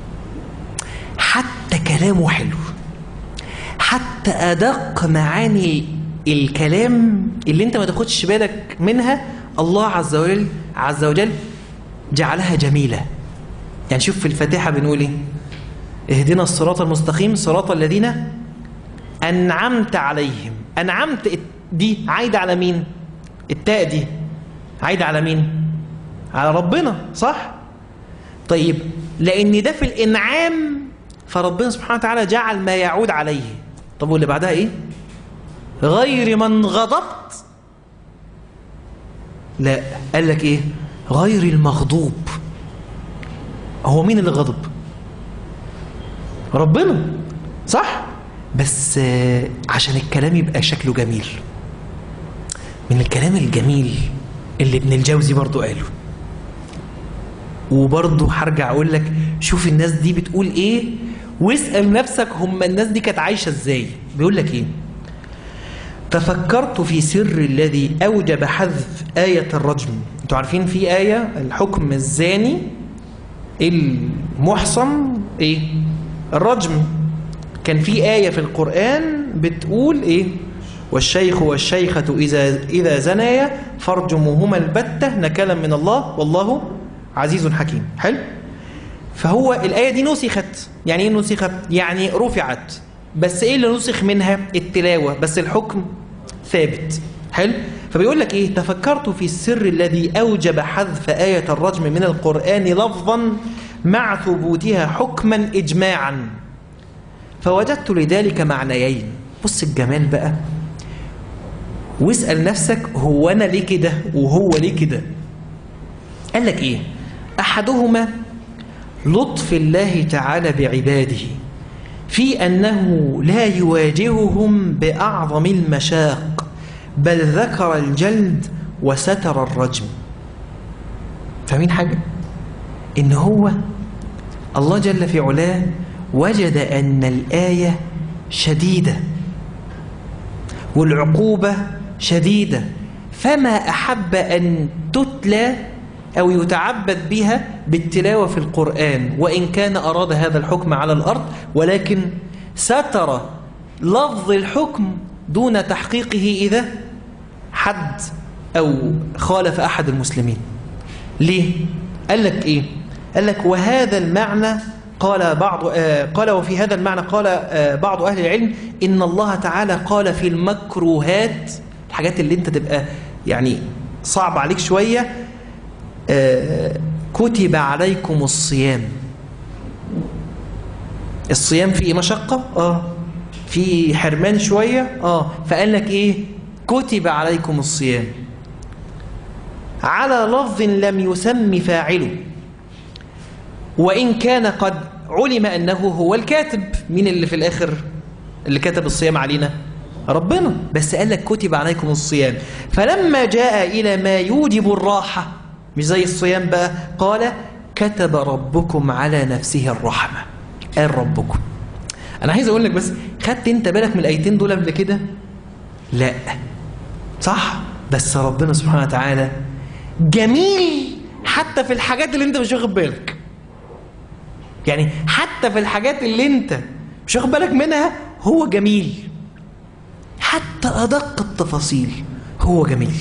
حتى كلامه حلو حتى أدق معاني الكلام اللي انت ما تاخدش بالك منها الله عز وجل عز وجل جعلها جميلة يعني شوف في الفاتحة بنقول ايه اهدنا الصراط المستقيم صراط الذين أنعمت عليهم أنعمت دي عايدة على مين التاء دي عايدة على مين على ربنا صح طيب لأن ده في الإنعام فربنا سبحانه وتعالى جعل ما يعود عليه طب واللي بعدها إيه غير من غضبت لا قال لك إيه غير المغضوب هو مين اللي غضب ربنا صح بس عشان الكلام يبقى شكله جميل من الكلام الجميل اللي ابن الجوزي برضو قاله وبرضه هرجع اقول لك شوف الناس دي بتقول ايه واسأل نفسك هم الناس دي كانت عايشة ازاي بيقول لك ايه تفكرت في سر الذي أوجب حذف آية الرجم انتوا عارفين في آية الحكم الزاني المحصن ايه الرجم كان في آية في القرآن بتقول ايه والشيخ والشيخة إذا إذا زنايا فارجموهما البتة نكالا من الله والله عزيز حكيم حلو فهو الآية دي نسخت يعني ايه نسخت يعني رفعت بس ايه اللي نسخ منها التلاوة بس الحكم ثابت حلو فبيقول لك ايه تفكرت في السر الذي اوجب حذف آية الرجم من القرآن لفظا مع ثبوتها حكما اجماعا فوجدت لذلك معنيين بص الجمال بقى واسأل نفسك هو انا ليه كده وهو ليه كده قال لك ايه احدهما لطف الله تعالى بعباده في أنه لا يواجههم بأعظم المشاق بل ذكر الجلد وستر الرجم فاهمين حاجة؟ إن هو الله جل في علاه وجد أن الآية شديدة والعقوبة شديدة فما أحب أن تتلى أو يتعبد بها بالتلاوة في القرآن وإن كان أراد هذا الحكم على الأرض ولكن ستر لفظ الحكم دون تحقيقه إذا حد أو خالف أحد المسلمين ليه؟ قال لك إيه؟ قال لك وهذا المعنى قال بعض آه قال وفي هذا المعنى قال آه بعض أهل العلم إن الله تعالى قال في المكروهات الحاجات اللي أنت تبقى يعني صعب عليك شوية آه كتب عليكم الصيام الصيام فيه مشقة اه في حرمان شوية اه فقال لك ايه كتب عليكم الصيام على لفظ لم يسم فاعله وإن كان قد علم أنه هو الكاتب مين اللي في الآخر اللي كتب الصيام علينا ربنا بس قال لك كتب عليكم الصيام فلما جاء إلى ما يوجب الراحة مش زي الصيام بقى قال كتب ربكم على نفسه الرحمة قال ربكم أنا عايز أقول لك بس خدت أنت بالك من الآيتين دول قبل كده لا صح بس ربنا سبحانه وتعالى جميل حتى في الحاجات اللي انت مش واخد بالك يعني حتى في الحاجات اللي انت مش واخد بالك منها هو جميل حتى أدق التفاصيل هو جميل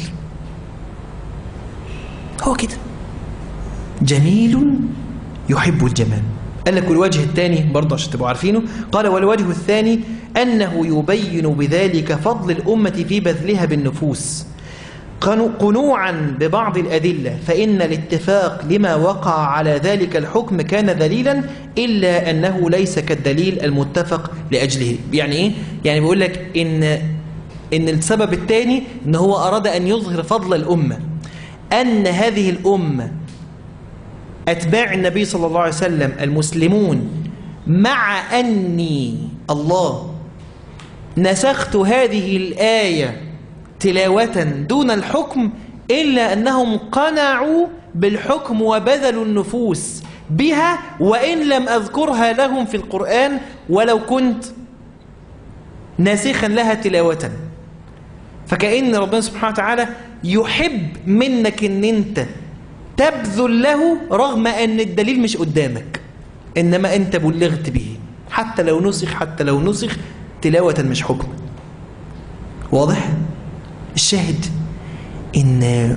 هو كده جميل يحب الجمال قال لك الوجه الثاني برضه عشان تبقوا عارفينه قال والوجه الثاني أنه يبين بذلك فضل الأمة في بذلها بالنفوس قنوعا ببعض الأدلة فإن الاتفاق لما وقع على ذلك الحكم كان دليلا إلا أنه ليس كالدليل المتفق لأجله يعني إيه؟ يعني بيقول لك إن, إن السبب الثاني إن هو أراد أن يظهر فضل الأمة أن هذه الأمة أتباع النبي صلى الله عليه وسلم المسلمون مع أني الله نسخت هذه الآية تلاوة دون الحكم إلا أنهم قنعوا بالحكم وبذلوا النفوس بها وإن لم أذكرها لهم في القرآن ولو كنت ناسخا لها تلاوة فكأن ربنا سبحانه وتعالى يحب منك أن أنت تبذل له رغم أن الدليل مش قدامك إنما أنت بلغت به حتى لو نسخ حتى لو نسخ تلاوة مش حكم واضح؟ الشاهد إن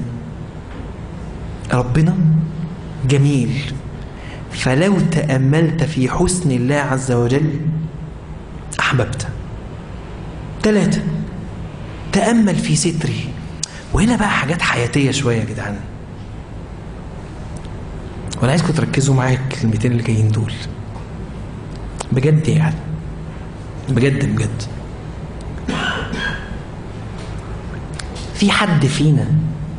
ربنا جميل فلو تأملت في حسن الله عز وجل أحببت ثلاثة تأمل في ستره وهنا بقى حاجات حياتية شوية يا جدعان وانا عايزكم تركزوا معايا الكلمتين اللي جايين دول بجد يعني بجد بجد في حد فينا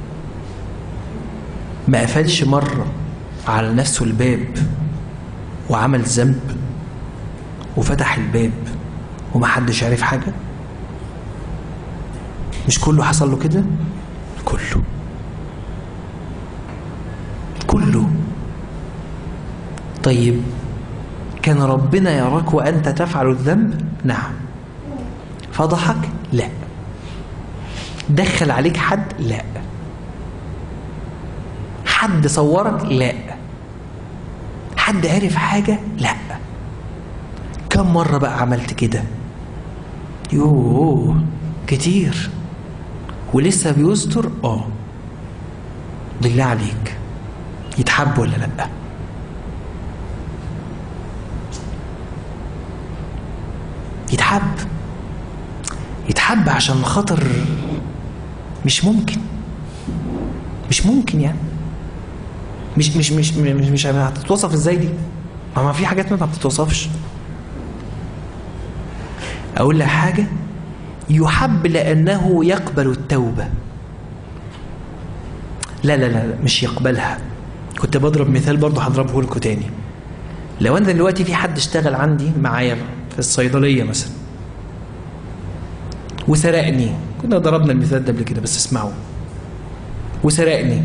ما قفلش مرة على نفسه الباب وعمل ذنب وفتح الباب ومحدش عارف حاجة مش كله حصل له كده كله كله طيب كان ربنا يراك وأنت تفعل الذنب نعم فضحك لا دخل عليك حد لا حد صورك لا حد عرف حاجة لا كم مرة بقى عملت كده يوه كتير ولسه بيستر اه بالله عليك يتحب ولا لا يتحب يتحب عشان خاطر مش ممكن مش ممكن يعني مش مش مش مش مش هتتوصف ازاي دي ما ما في حاجات ما بتتوصفش اقول لك حاجه يحب لانه يقبل التوبه لا لا لا مش يقبلها كنت بضرب مثال برضه هضربه لكم تاني لو انا دلوقتي في حد اشتغل عندي معايا في الصيدليه مثلا وسرقني كنا ضربنا المثال ده قبل كده بس اسمعوا وسرقني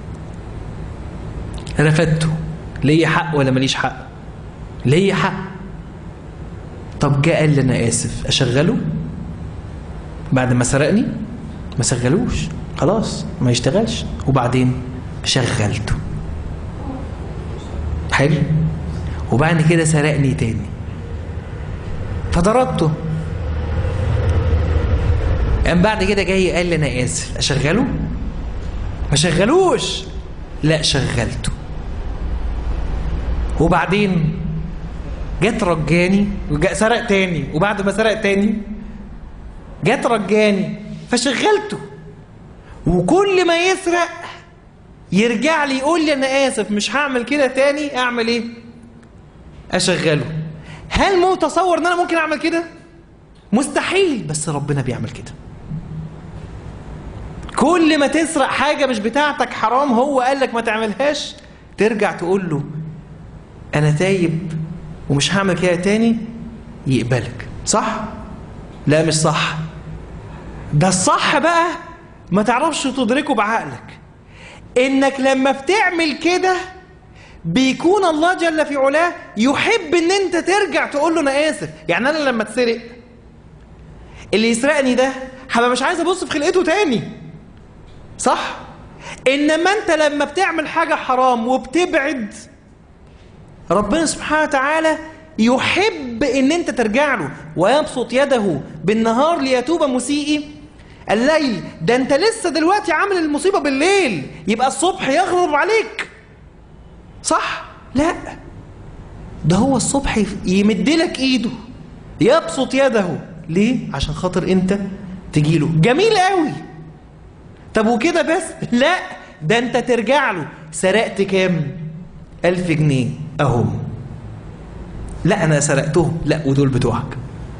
رفدته ليا حق ولا ماليش حق ليا حق طب جاء قال لي انا اسف اشغله بعد ما سرقني ما شغلوش خلاص ما يشتغلش وبعدين شغلته حلو وبعد كده سرقني تاني فضربته قام بعد كده جاي قال لي انا اسف اشغله ما شغلوش لا شغلته وبعدين جت رجاني وجا سرق تاني وبعد ما سرق تاني جت رجاني فشغلته وكل ما يسرق يرجع لي يقول لي انا اسف مش هعمل كده تاني اعمل ايه اشغله هل متصور ان انا ممكن اعمل كده مستحيل بس ربنا بيعمل كده كل ما تسرق حاجة مش بتاعتك حرام هو قال لك ما تعملهاش ترجع تقول له أنا تايب ومش هعمل كده تاني يقبلك صح؟ لا مش صح ده الصح بقى ما تعرفش تدركه بعقلك انك لما بتعمل كده بيكون الله جل في علاه يحب ان انت ترجع تقول له انا اسف يعني انا لما اتسرق اللي يسرقني ده هبقى مش عايز ابص في خلقته تاني صح انما انت لما بتعمل حاجه حرام وبتبعد ربنا سبحانه وتعالى يحب ان انت ترجع له ويبسط يده بالنهار ليتوب مسيئي الليل ده انت لسه دلوقتي عامل المصيبه بالليل يبقى الصبح يغضب عليك صح لا ده هو الصبح يمد لك ايده يبسط يده ليه عشان خاطر انت تجيله جميل قوي طب وكده بس لا ده انت ترجع له سرقت كام ألف جنيه أهم لا أنا سرقتهم لا ودول بتوعك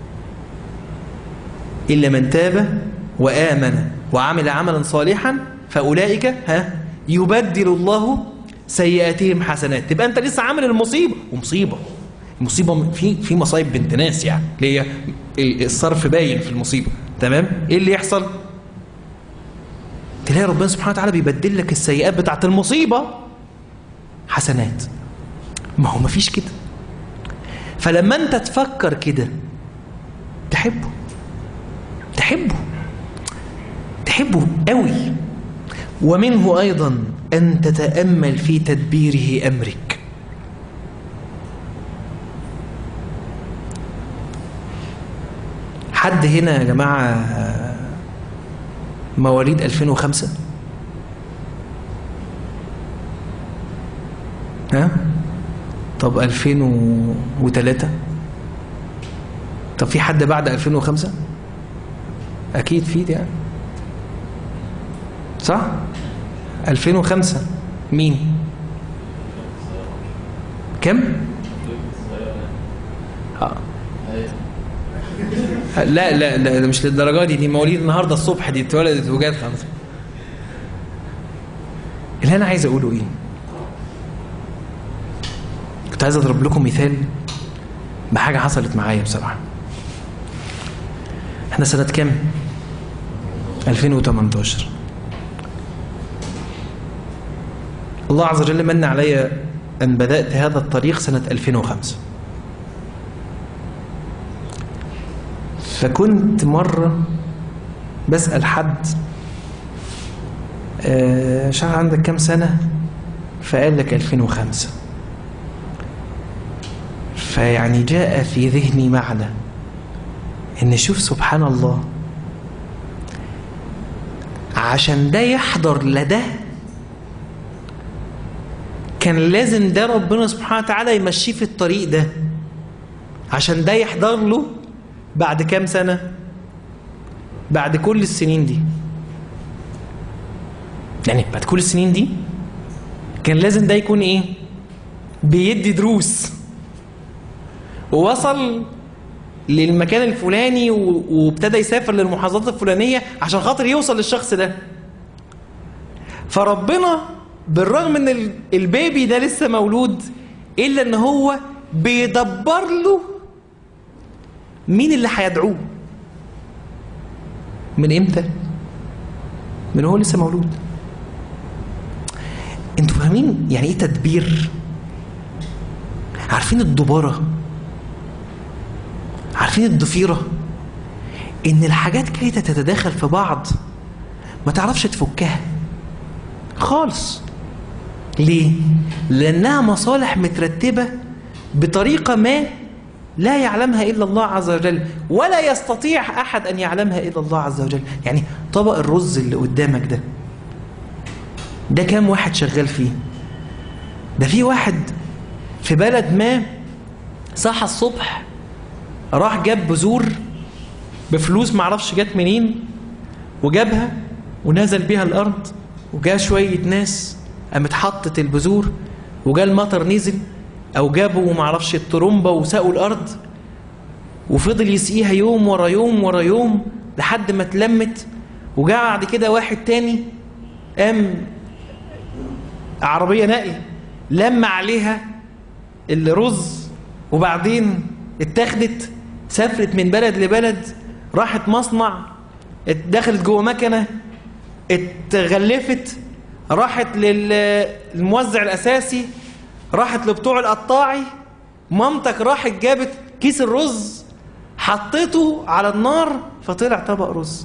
إلا من تاب وآمن وعمل عملا صالحا فأولئك ها يبدل الله سيئاتهم حسنات تبقى أنت لسه عامل المصيبة ومصيبة المصيبة في في مصايب بنت ناس يعني اللي هي الصرف باين في المصيبة تمام إيه اللي يحصل تلاقي ربنا سبحانه وتعالى بيبدل لك السيئات بتاعت المصيبة حسنات ما هو مفيش كده فلما انت تفكر كده تحبه تحبه تحبه قوي ومنه ايضا ان تتامل في تدبيره امرك حد هنا يا جماعه مواليد 2005 ها طب 2003 طب في حد بعد 2005 اكيد في يعني صح 2005 مين كم اه لا لا لا ده مش للدرجه دي دي مواليد النهارده الصبح دي اتولدت وجات خمسه اللي انا عايز اقوله ايه كنت عايز اضرب لكم مثال بحاجه حصلت معايا بصراحه احنا سنه كام 2018 الله عز وجل من علي ان بدات هذا الطريق سنه 2005 فكنت مرة بسأل حد آه، مش عارف عندك كام سنة فقال لك 2005 فيعني جاء في ذهني معنى ان شوف سبحان الله عشان ده يحضر لده كان لازم ده ربنا سبحانه وتعالى يمشيه في الطريق ده عشان ده يحضر له بعد كام سنة بعد كل السنين دي يعني بعد كل السنين دي كان لازم ده يكون ايه بيدي دروس ووصل للمكان الفلاني و- وابتدى يسافر للمحافظات الفلانية عشان خاطر يوصل للشخص ده فربنا بالرغم ان ال- البيبي ده لسه مولود الا ان هو بيدبر له مين اللي هيدعوه من امتى من هو لسه مولود انتوا فاهمين يعني ايه تدبير عارفين الدبارة عارفين الضفيرة ان الحاجات كده تتداخل في بعض ما تعرفش تفكها خالص ليه لانها مصالح مترتبة بطريقة ما لا يعلمها الا الله عز وجل ولا يستطيع احد ان يعلمها الا الله عز وجل يعني طبق الرز اللي قدامك ده ده كام واحد شغال فيه ده في واحد في بلد ما صحى الصبح راح جاب بذور بفلوس معرفش جت منين وجابها ونزل بيها الارض وجا شويه ناس قامت حطت البذور وجا المطر نزل او جابوا معرفش الطرمبه وسقوا الارض وفضل يسقيها يوم ورا يوم ورا يوم لحد ما اتلمت وجا بعد كده واحد تاني قام عربيه نقل لم عليها الرز وبعدين اتاخدت سافرت من بلد لبلد راحت مصنع دخلت جوه مكنه اتغلفت راحت للموزع الاساسي راحت لبتوع القطاعي مامتك راحت جابت كيس الرز حطيته على النار فطلع طبق رز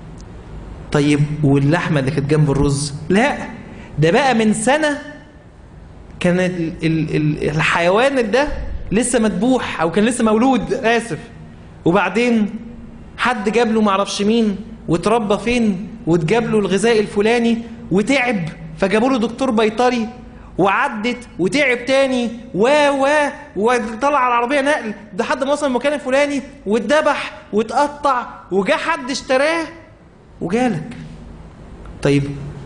طيب واللحمه اللي كانت جنب الرز لا ده بقى من سنه كان ال ال ال الحيوان ده لسه مذبوح او كان لسه مولود اسف وبعدين حد جاب له معرفش مين واتربى فين واتجاب له الغذاء الفلاني وتعب فجابوا له دكتور بيطري وعدت وتعب تاني و و وطلع على العربيه نقل ده حد ما وصل المكان الفلاني واتذبح واتقطع وجا حد اشتراه وجالك طيب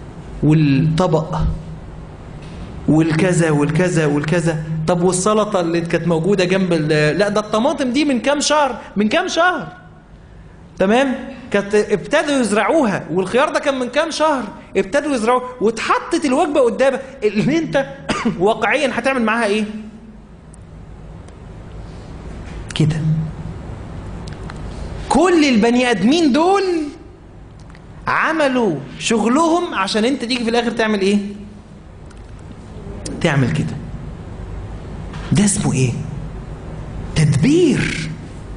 والطبق والكذا والكذا والكذا طب والسلطه اللي كانت موجوده جنب ال- لا ده الطماطم دي من كام شهر من كام شهر تمام كانت ابتدوا يزرعوها والخيار ده كان من كام شهر ابتدوا يزرعوه واتحطت الوجبه قدامك اللي انت واقعيا هتعمل معاها ايه كده كل البني ادمين دول عملوا شغلهم عشان انت تيجي في الاخر تعمل ايه تعمل كده ده اسمه ايه تدبير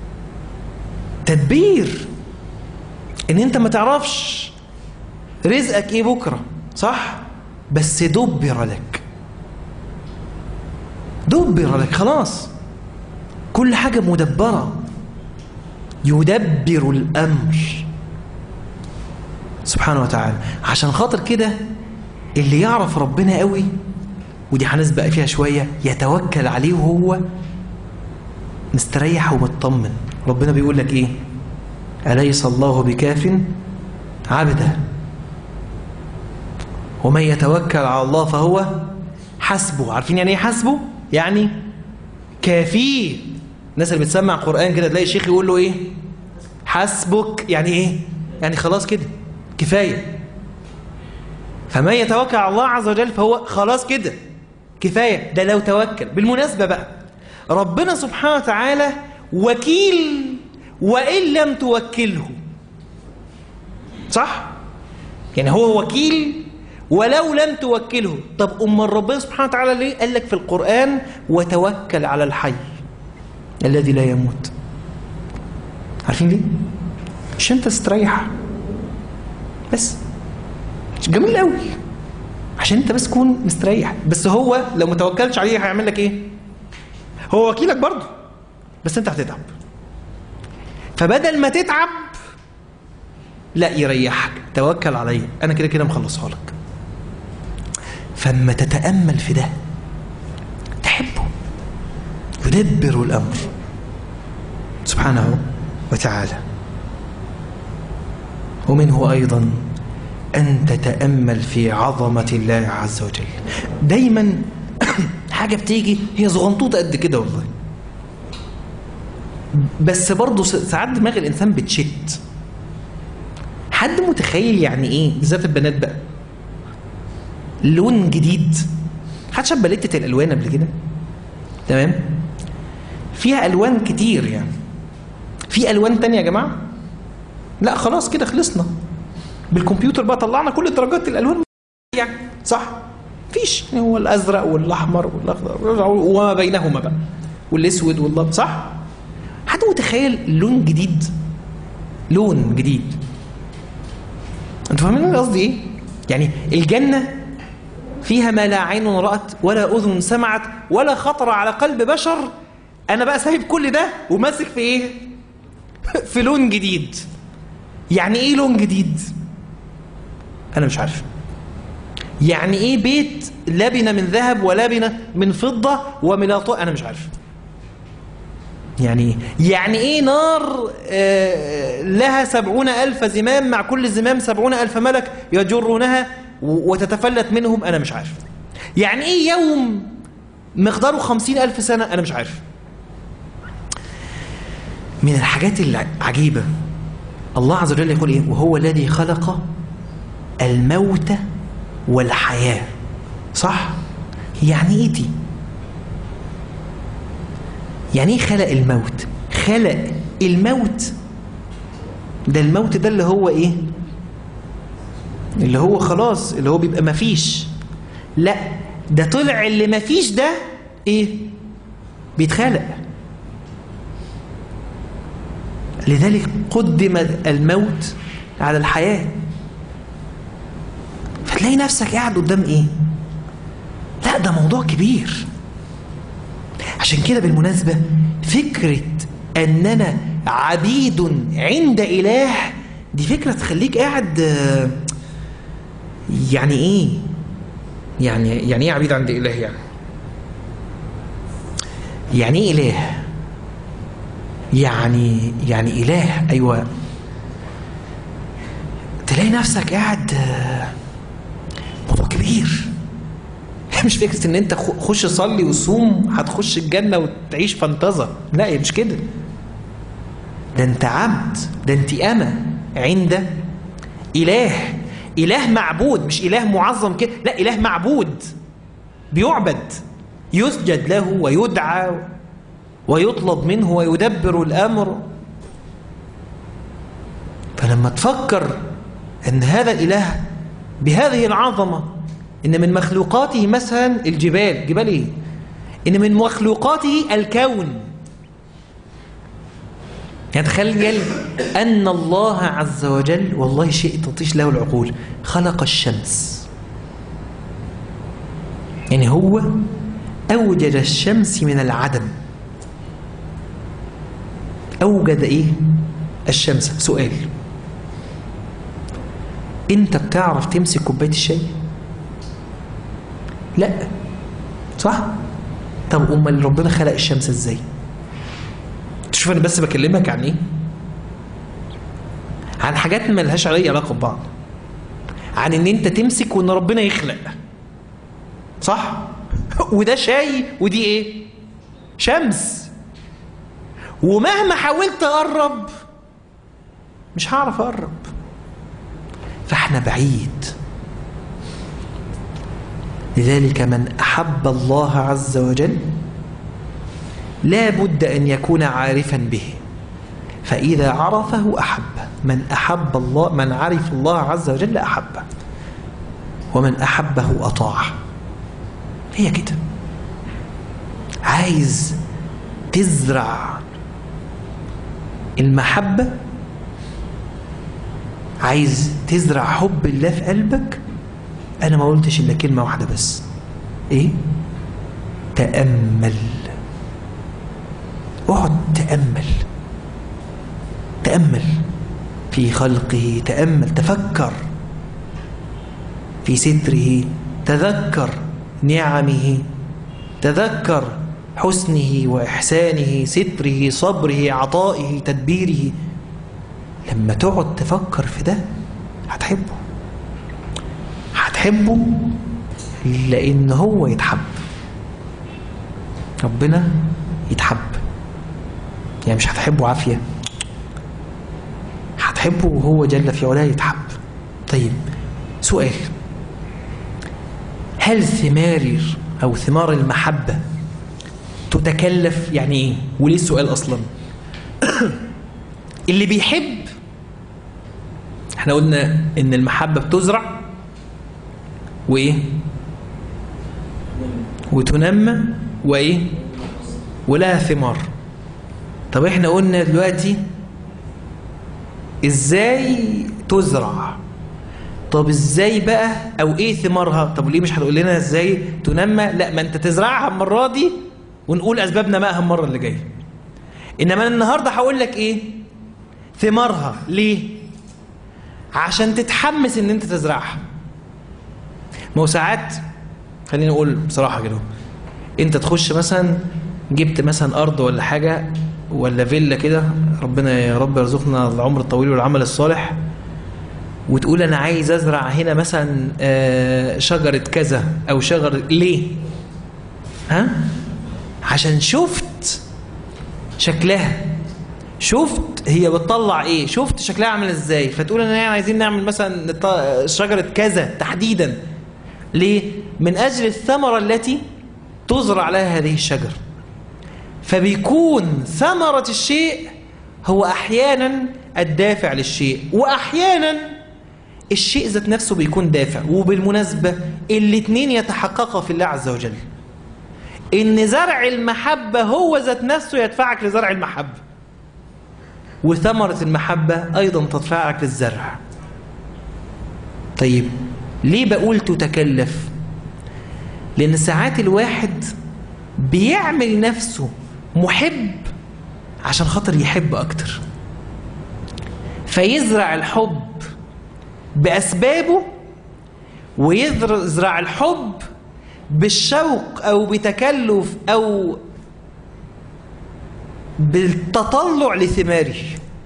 تدبير ان انت ما تعرفش رزقك ايه بكره صح بس دبر لك دبر لك خلاص كل حاجه مدبره يدبر الامر سبحانه وتعالى عشان خاطر كده اللي يعرف ربنا قوي ودي هنسبق فيها شويه يتوكل عليه وهو مستريح ومطمن ربنا بيقول لك ايه أليس الله بكاف عبده ومن يتوكل على الله فهو حسبه عارفين يعني ايه حسبه يعني كافيه الناس اللي بتسمع قرآن كده تلاقي الشيخ يقول له ايه حسبك يعني ايه يعني خلاص كده كفاية فمن يتوكل على الله عز وجل فهو خلاص كده كفاية ده لو توكل بالمناسبة بقى ربنا سبحانه وتعالى وكيل وإن لم توكله صح؟ يعني هو وكيل ولو لم توكله طب أما ربنا سبحانه وتعالى ليه قال لك في القرآن وتوكل على الحي الذي لا يموت عارفين ليه؟ عشان انت تستريح بس جميل قوي عشان انت بس تكون مستريح بس هو لو ما توكلش عليه هيعمل لك ايه هو وكيلك برضه بس انت هتتعب فبدل ما تتعب لا يريحك توكل عليا انا كده كده مخلصها لك فاما تتامل في ده تحبه يدبر الامر سبحانه وتعالى ومنه ايضا ان تتامل في عظمه الله عز وجل دايما حاجه بتيجي هي صغنطوطه قد كده والله بس برضه ساعات دماغ الانسان بتشت حد متخيل يعني ايه بالذات البنات بقى لون جديد حد شاف باليتة الالوان قبل كده تمام فيها الوان كتير يعني في الوان تانية يا جماعه لا خلاص كده خلصنا بالكمبيوتر بقى طلعنا كل درجات الالوان يعني صح فيش هو الازرق والاحمر والاخضر وما بينهما بقى والاسود والابيض صح حد متخيل لون جديد لون جديد انتوا فاهمين قصدي ايه يعني الجنه فيها ما لا عين رأت ولا أذن سمعت ولا خطر على قلب بشر أنا بقى سايب كل ده وماسك في إيه؟ في لون جديد يعني إيه لون جديد؟ أنا مش عارف يعني إيه بيت لبنة من ذهب ولبنة من فضة وملاطة أنا مش عارف يعني يعني ايه نار آه لها سبعون ألف زمام مع كل زمام سبعون ألف ملك يجرونها وتتفلت منهم أنا مش عارف يعني ايه يوم مقداره خمسين ألف سنة أنا مش عارف من الحاجات العجيبة الله عز وجل يقول ايه وهو الذي خلق الموت والحياة صح يعني ايه دي يعني ايه خلق الموت خلق الموت ده الموت ده اللي هو ايه اللي هو خلاص اللي هو بيبقى مفيش لا ده طلع اللي مفيش ده ايه بيتخلق لذلك قدم الموت على الحياة فتلاقي نفسك قاعد قدام ايه لا ده موضوع كبير عشان كده بالمناسبة فكرة أننا عبيد عند إله دي فكرة تخليك قاعد يعني إيه؟ يعني يعني إيه عبيد عند إله يعني؟ يعني إيه إله؟ يعني يعني إله أيوه تلاقي نفسك قاعد موضوع كبير مش فكره ان انت خش صلي وصوم هتخش الجنه وتعيش فانتظر لا هي مش كده ده انت عبد ده انت اما عند اله اله معبود مش اله معظم كده لا اله معبود بيعبد يسجد له ويدعى ويطلب منه ويدبر الامر فلما تفكر ان هذا الاله بهذه العظمه إن من مخلوقاته مثلا الجبال جبال إيه؟ إن من مخلوقاته الكون يعني تخيل أن الله عز وجل والله شيء تطيش له العقول خلق الشمس يعني هو أوجد الشمس من العدم أوجد إيه؟ الشمس سؤال أنت بتعرف تمسك كوباية الشاي؟ لا صح طب امال ربنا خلق الشمس ازاي تشوف انا بس بكلمك عن ايه عن حاجات ما لهاش علي علاقه ببعض عن ان انت تمسك وان ربنا يخلق صح وده شاي ودي ايه شمس ومهما حاولت اقرب مش هعرف اقرب فاحنا بعيد لذلك من أحب الله عز وجل لا بد أن يكون عارفا به فإذا عرفه أحبه من أحب الله من عرف الله عز وجل أحبه ومن أحبه أطاعه هي كده عايز تزرع المحبة عايز تزرع حب الله في قلبك أنا ما قلتش إلا كلمة واحدة بس إيه؟ تأمل اقعد تأمل تأمل في خلقه تأمل تفكر في ستره تذكر نعمه تذكر حسنه وإحسانه ستره صبره عطائه تدبيره لما تقعد تفكر في ده هتحبه هتحبه لأن هو يتحب ربنا يتحب يعني مش هتحبه عافية هتحبه وهو جل في علاه يتحب طيب سؤال هل ثمار أو ثمار المحبة تتكلف يعني إيه وليه السؤال أصلا اللي بيحب احنا قلنا ان المحبة بتزرع وايه وتنمى وايه ولها ثمار طب احنا قلنا دلوقتي ازاي تزرع طب ازاي بقى او ايه ثمارها طب ليه مش هتقول لنا ازاي تنمى لا ما انت تزرعها المره دي ونقول اسباب نمائها المره اللي جايه انما أنا النهارده هقول لك ايه ثمارها ليه عشان تتحمس ان انت تزرعها ما هو ساعات خليني اقول بصراحه كده انت تخش مثلا جبت مثلا ارض ولا حاجه ولا فيلا كده ربنا يا رب يرزقنا العمر الطويل والعمل الصالح وتقول انا عايز ازرع هنا مثلا آه، شجره كذا او شجره ليه ها عشان شفت شكلها شفت هي بتطلع ايه شفت شكلها عامل ازاي فتقول انا يعني عايزين نعمل مثلا نط- شجره كذا تحديدا ليه من اجل الثمره التي تزرع لها هذه الشجره فبيكون ثمره الشيء هو احيانا الدافع للشيء واحيانا الشيء ذات نفسه بيكون دافع وبالمناسبه الاثنين يتحققا في الله عز وجل ان زرع المحبه هو ذات نفسه يدفعك لزرع المحبه وثمرة المحبة أيضا تدفعك للزرع طيب ليه بقول تتكلف لأن ساعات الواحد بيعمل نفسه محب عشان خاطر يحب أكتر فيزرع الحب بأسبابه ويزرع الحب بالشوق أو بتكلف أو بالتطلع لثماره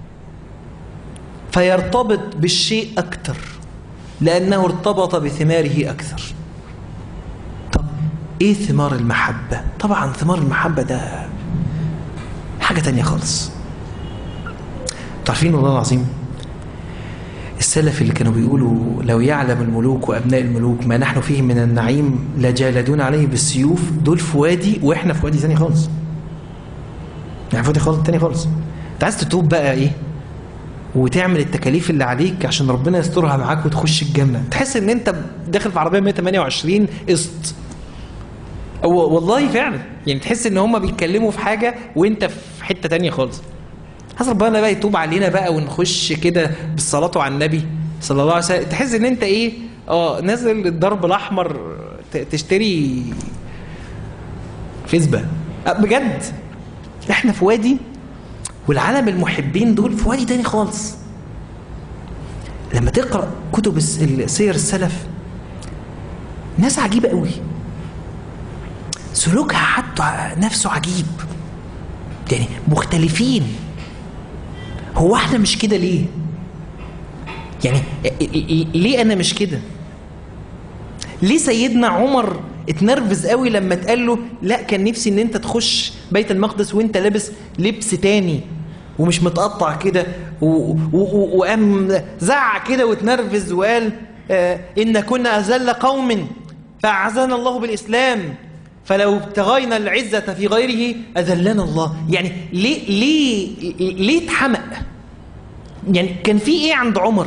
فيرتبط بالشيء أكثر لأنه ارتبط بثماره أكثر طب إيه ثمار المحبة؟ طبعا ثمار المحبة ده حاجة تانية خالص تعرفين والله العظيم السلف اللي كانوا بيقولوا لو يعلم الملوك وأبناء الملوك ما نحن فيه من النعيم لجالدون عليه بالسيوف دول في وادي وإحنا في وادي ثاني خالص يعني فاضي خالص تاني خالص انت عايز تتوب بقى ايه وتعمل التكاليف اللي عليك عشان ربنا يسترها معاك وتخش الجنه تحس ان انت داخل في عربيه 128 قسط هو والله فعلا يعني تحس ان هم بيتكلموا في حاجه وانت في حته تانية خالص عايز ربنا بقى يتوب علينا بقى ونخش كده بالصلاه على النبي صلى الله عليه وسلم تحس ان انت ايه اه نازل الضرب الاحمر ت- تشتري فيسبا أه، بجد احنا في وادي والعالم المحبين دول في وادي تاني خالص لما تقرا كتب الس- سير السلف ناس عجيبه قوي سلوكها حتى نفسه عجيب يعني مختلفين هو احنا مش كده ليه يعني ليه انا مش كده ليه سيدنا عمر اتنرفز قوي لما اتقال له لا كان نفسي ان انت تخش بيت المقدس وانت لابس لبس تاني ومش متقطع كده و- و- و- وقام زعق كده واتنرفز وقال آه ان كنا اذل قوم فاعزنا الله بالاسلام فلو ابتغينا العزة في غيره أذلنا الله يعني ليه ليه ليه اتحمق يعني كان في ايه عند عمر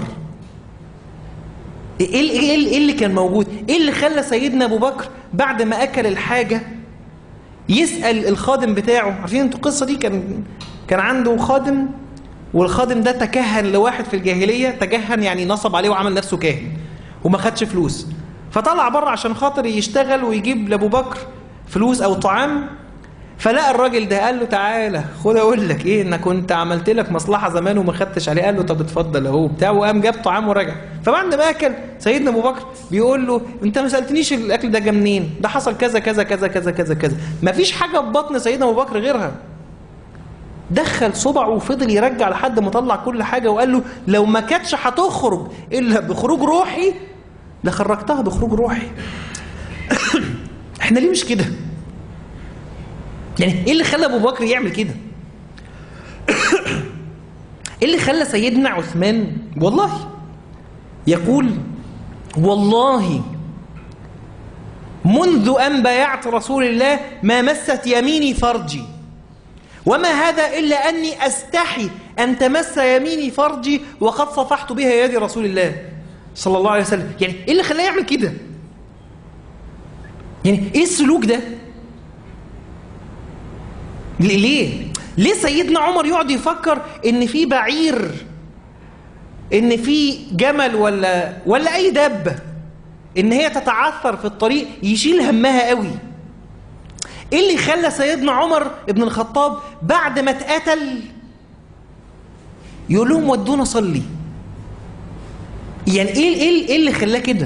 ايه ال- ايه ال- إيه اللي كان موجود ايه اللي خلى سيدنا ابو بكر بعد ما اكل الحاجه يسال الخادم بتاعه عارفين انتوا القصه دي كان كان عنده خادم والخادم ده تكهن لواحد في الجاهليه تكهن يعني نصب عليه وعمل نفسه كاهن وما خدش فلوس فطلع بره عشان خاطر يشتغل ويجيب لابو بكر فلوس او طعام فلقى الراجل ده قال له تعالى خد اقول لك ايه انا كنت عملت لك مصلحه زمان وما خدتش عليه قال له طب اتفضل اهو بتاع وقام جاب طعام ورجع فبعد ما اكل سيدنا ابو بكر بيقول له انت ما سالتنيش الاكل ده جه منين ده حصل كذا كذا كذا كذا كذا كذا ما فيش حاجه في بطن سيدنا ابو بكر غيرها دخل صبعه وفضل يرجع لحد ما طلع كل حاجه وقال له لو ما كانتش هتخرج الا بخروج روحي لخرجتها بخروج روحي احنا ليه مش كده يعني ايه اللي خلى ابو بكر يعمل كده ايه اللي خلى سيدنا عثمان والله يقول والله منذ ان بايعت رسول الله ما مست يميني فرجي وما هذا الا اني استحي ان تمس يميني فرجي وقد صفحت بها يد رسول الله صلى الله عليه وسلم يعني ايه اللي خلاه يعمل كده يعني ايه السلوك ده ليه ليه سيدنا عمر يقعد يفكر ان في بعير ان في جمل ولا ولا اي دابه ان هي تتعثر في الطريق يشيل همها قوي ايه اللي خلى سيدنا عمر ابن الخطاب بعد ما اتقتل يقول لهم ودونا صلي يعني ايه ايه ايه اللي خلاه كده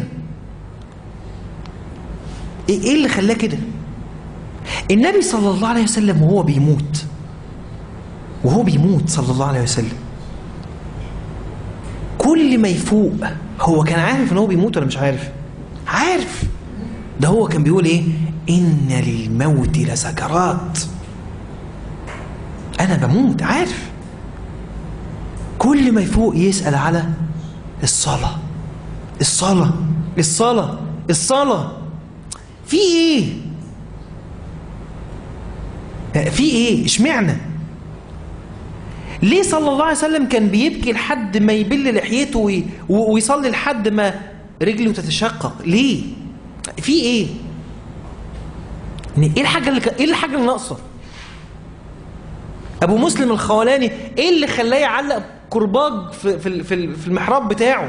ايه اللي خلاه كده النبي صلى الله عليه وسلم وهو بيموت وهو بيموت صلى الله عليه وسلم كل ما يفوق هو كان عارف ان هو بيموت ولا مش عارف عارف ده هو كان بيقول ايه ان للموت لسكرات انا بموت عارف كل ما يفوق يسأل على الصلاة الصلاة الصلاة الصلاة في ايه في ايه اشمعنى ليه صلى الله عليه وسلم كان بيبكي لحد ما يبل لحيته وي ويصلي لحد ما رجله تتشقق ليه في ايه ايه الحاجه اللي ايه الحاجه اللي ناقصه ابو مسلم الخولاني ايه اللي خلاه يعلق كرباج في في في المحراب بتاعه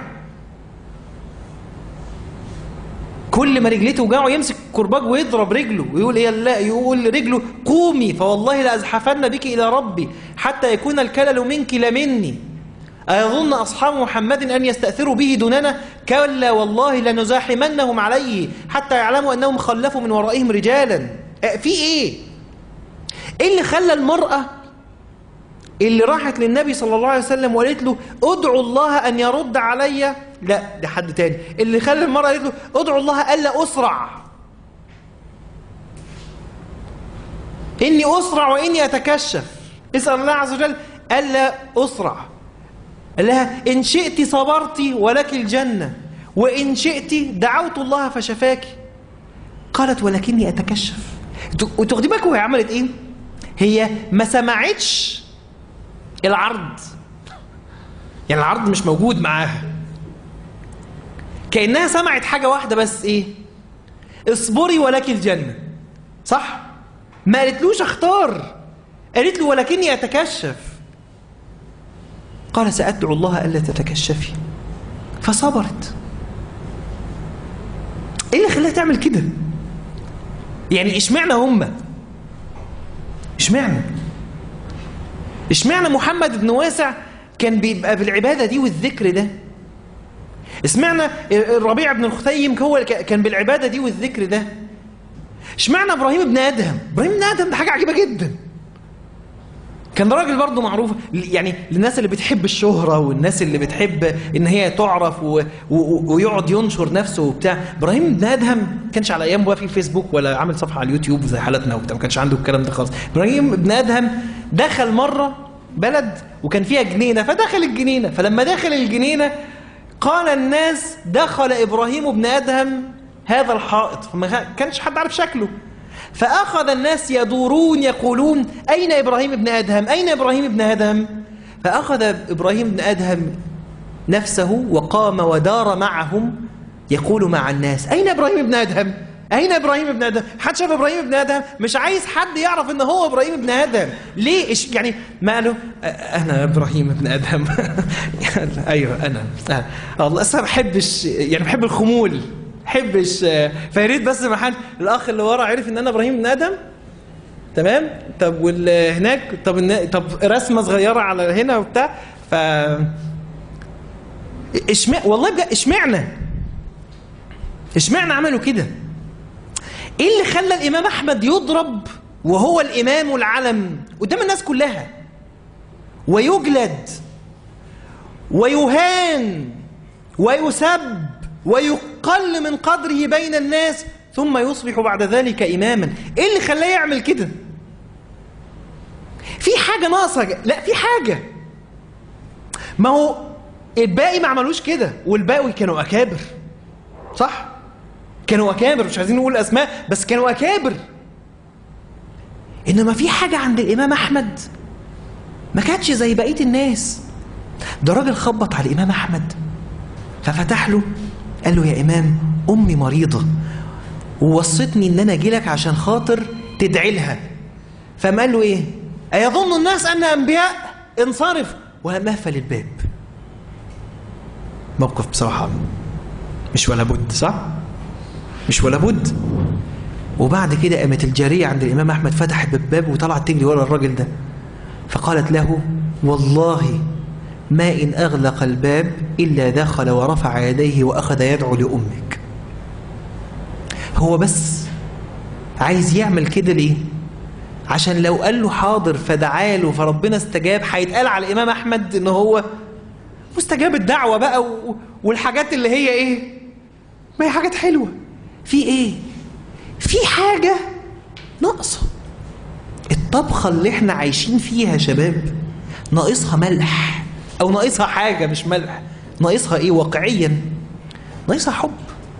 كل ما رجليه توجعه يمسك كرباج ويضرب رجله ويقول ايه لا يقول لرجله قومي فوالله لازحفن بك الى ربي حتى يكون الكلل منك لمني أيظن أصحاب محمد أن يستأثروا به دوننا كلا والله لنزاحمنهم عليه حتى يعلموا أنهم خلفوا من ورائهم رجالا في إيه إيه اللي خلى المرأة اللي راحت للنبي صلى الله عليه وسلم وقالت له ادعو الله أن يرد علي لا ده حد تاني اللي خلى المرأة قالت له ادعو الله ألا أسرع إني أسرع وإني أتكشف اسأل الله عز وجل ألا أسرع قال لها إن شئت صبرت ولك الجنة وإن شئت دعوت الله فشفاك قالت ولكني أتكشف وتاخدي بالك وهي عملت إيه هي ما سمعتش العرض يعني العرض مش موجود معاها كأنها سمعت حاجة واحدة بس إيه اصبري ولك الجنة صح ما قالتلوش اختار قالت له ولكني أتكشف قال سأدعو الله ألا تتكشفي فصبرت ايه اللي خلاها تعمل كده يعني اشمعنى هم اشمعنى اشمعنى محمد بن واسع كان بيبقى بالعبادة دي والذكر ده اشمعنى الربيع بن الخثيم هو كان بالعبادة دي والذكر ده اشمعنى ابراهيم بن ادهم ابراهيم بن ادهم ده حاجة عجيبة جدا كان راجل برضه معروف يعني للناس اللي بتحب الشهرة والناس اللي بتحب ان هي تعرف و... و... ويقعد ينشر نفسه وبتاع ابراهيم بن ادهم ما كانش على ايام بقى في فيسبوك ولا عامل صفحة على اليوتيوب زي حالتنا وبتاع ما كانش عنده الكلام ده خالص ابراهيم بن ادهم دخل مرة بلد وكان فيها جنينة فدخل الجنينة فلما دخل الجنينة قال الناس دخل ابراهيم بن ادهم هذا الحائط فما كانش حد عارف شكله فأخذ الناس يدورون يقولون أين إبراهيم بن أدهم أين إبراهيم بن أدهم فأخذ إبراهيم بن أدهم نفسه وقام ودار معهم يقول مع الناس أين إبراهيم بن أدهم أين إبراهيم ابن آدم؟ حد شاف إبراهيم ابن آدم؟ مش عايز حد يعرف إن هو إبراهيم ابن آدم، ليه؟ إيش يعني ما قالوا أنا إبراهيم ابن آدم أيوه أنا آه. الله أصلا ما بحبش يعني بحب الخمول بحبش فياريت بس ما حد الأخ اللي ورا عرف إن أنا إبراهيم ابن آدم تمام؟ طب والهناك طب النا... طب رسمة صغيرة على هنا وبتاع ف اشمع والله بجد اشمعنى؟ اشمعنى عملوا كده؟ ايه اللي خلى الامام احمد يضرب وهو الامام العلم قدام الناس كلها ويجلد ويهان ويسب ويقل من قدره بين الناس ثم يصبح بعد ذلك اماما ايه اللي خلاه يعمل كده في حاجه ناقصه لا في حاجه ما هو الباقي ما عملوش كده والباقي كانوا اكابر صح كانوا أكابر مش عايزين نقول أسماء بس كانوا أكابر إنما في حاجة عند الإمام أحمد ما كانتش زي بقية الناس ده راجل خبط على الإمام أحمد ففتح له قال له يا إمام أمي مريضة ووصتني إن أنا أجي لك عشان خاطر تدعي لها فقام قال له إيه؟ أيظن الناس أن أنبياء انصرف وقام قفل الباب موقف بصراحة مش ولا بد صح؟ مش ولا بد وبعد كده قامت الجارية عند الإمام أحمد فتحت الباب وطلعت تجري ورا الراجل ده فقالت له والله ما إن أغلق الباب إلا دخل ورفع يديه وأخذ يدعو لأمك هو بس عايز يعمل كده ليه عشان لو قال له حاضر فدعا له فربنا استجاب هيتقال على الإمام أحمد إن هو مستجاب الدعوة بقى والحاجات اللي هي إيه ما هي حاجات حلوة في ايه في حاجة ناقصة الطبخة اللي احنا عايشين فيها يا شباب ناقصها ملح او ناقصها حاجة مش ملح ناقصها ايه واقعيا ناقصها حب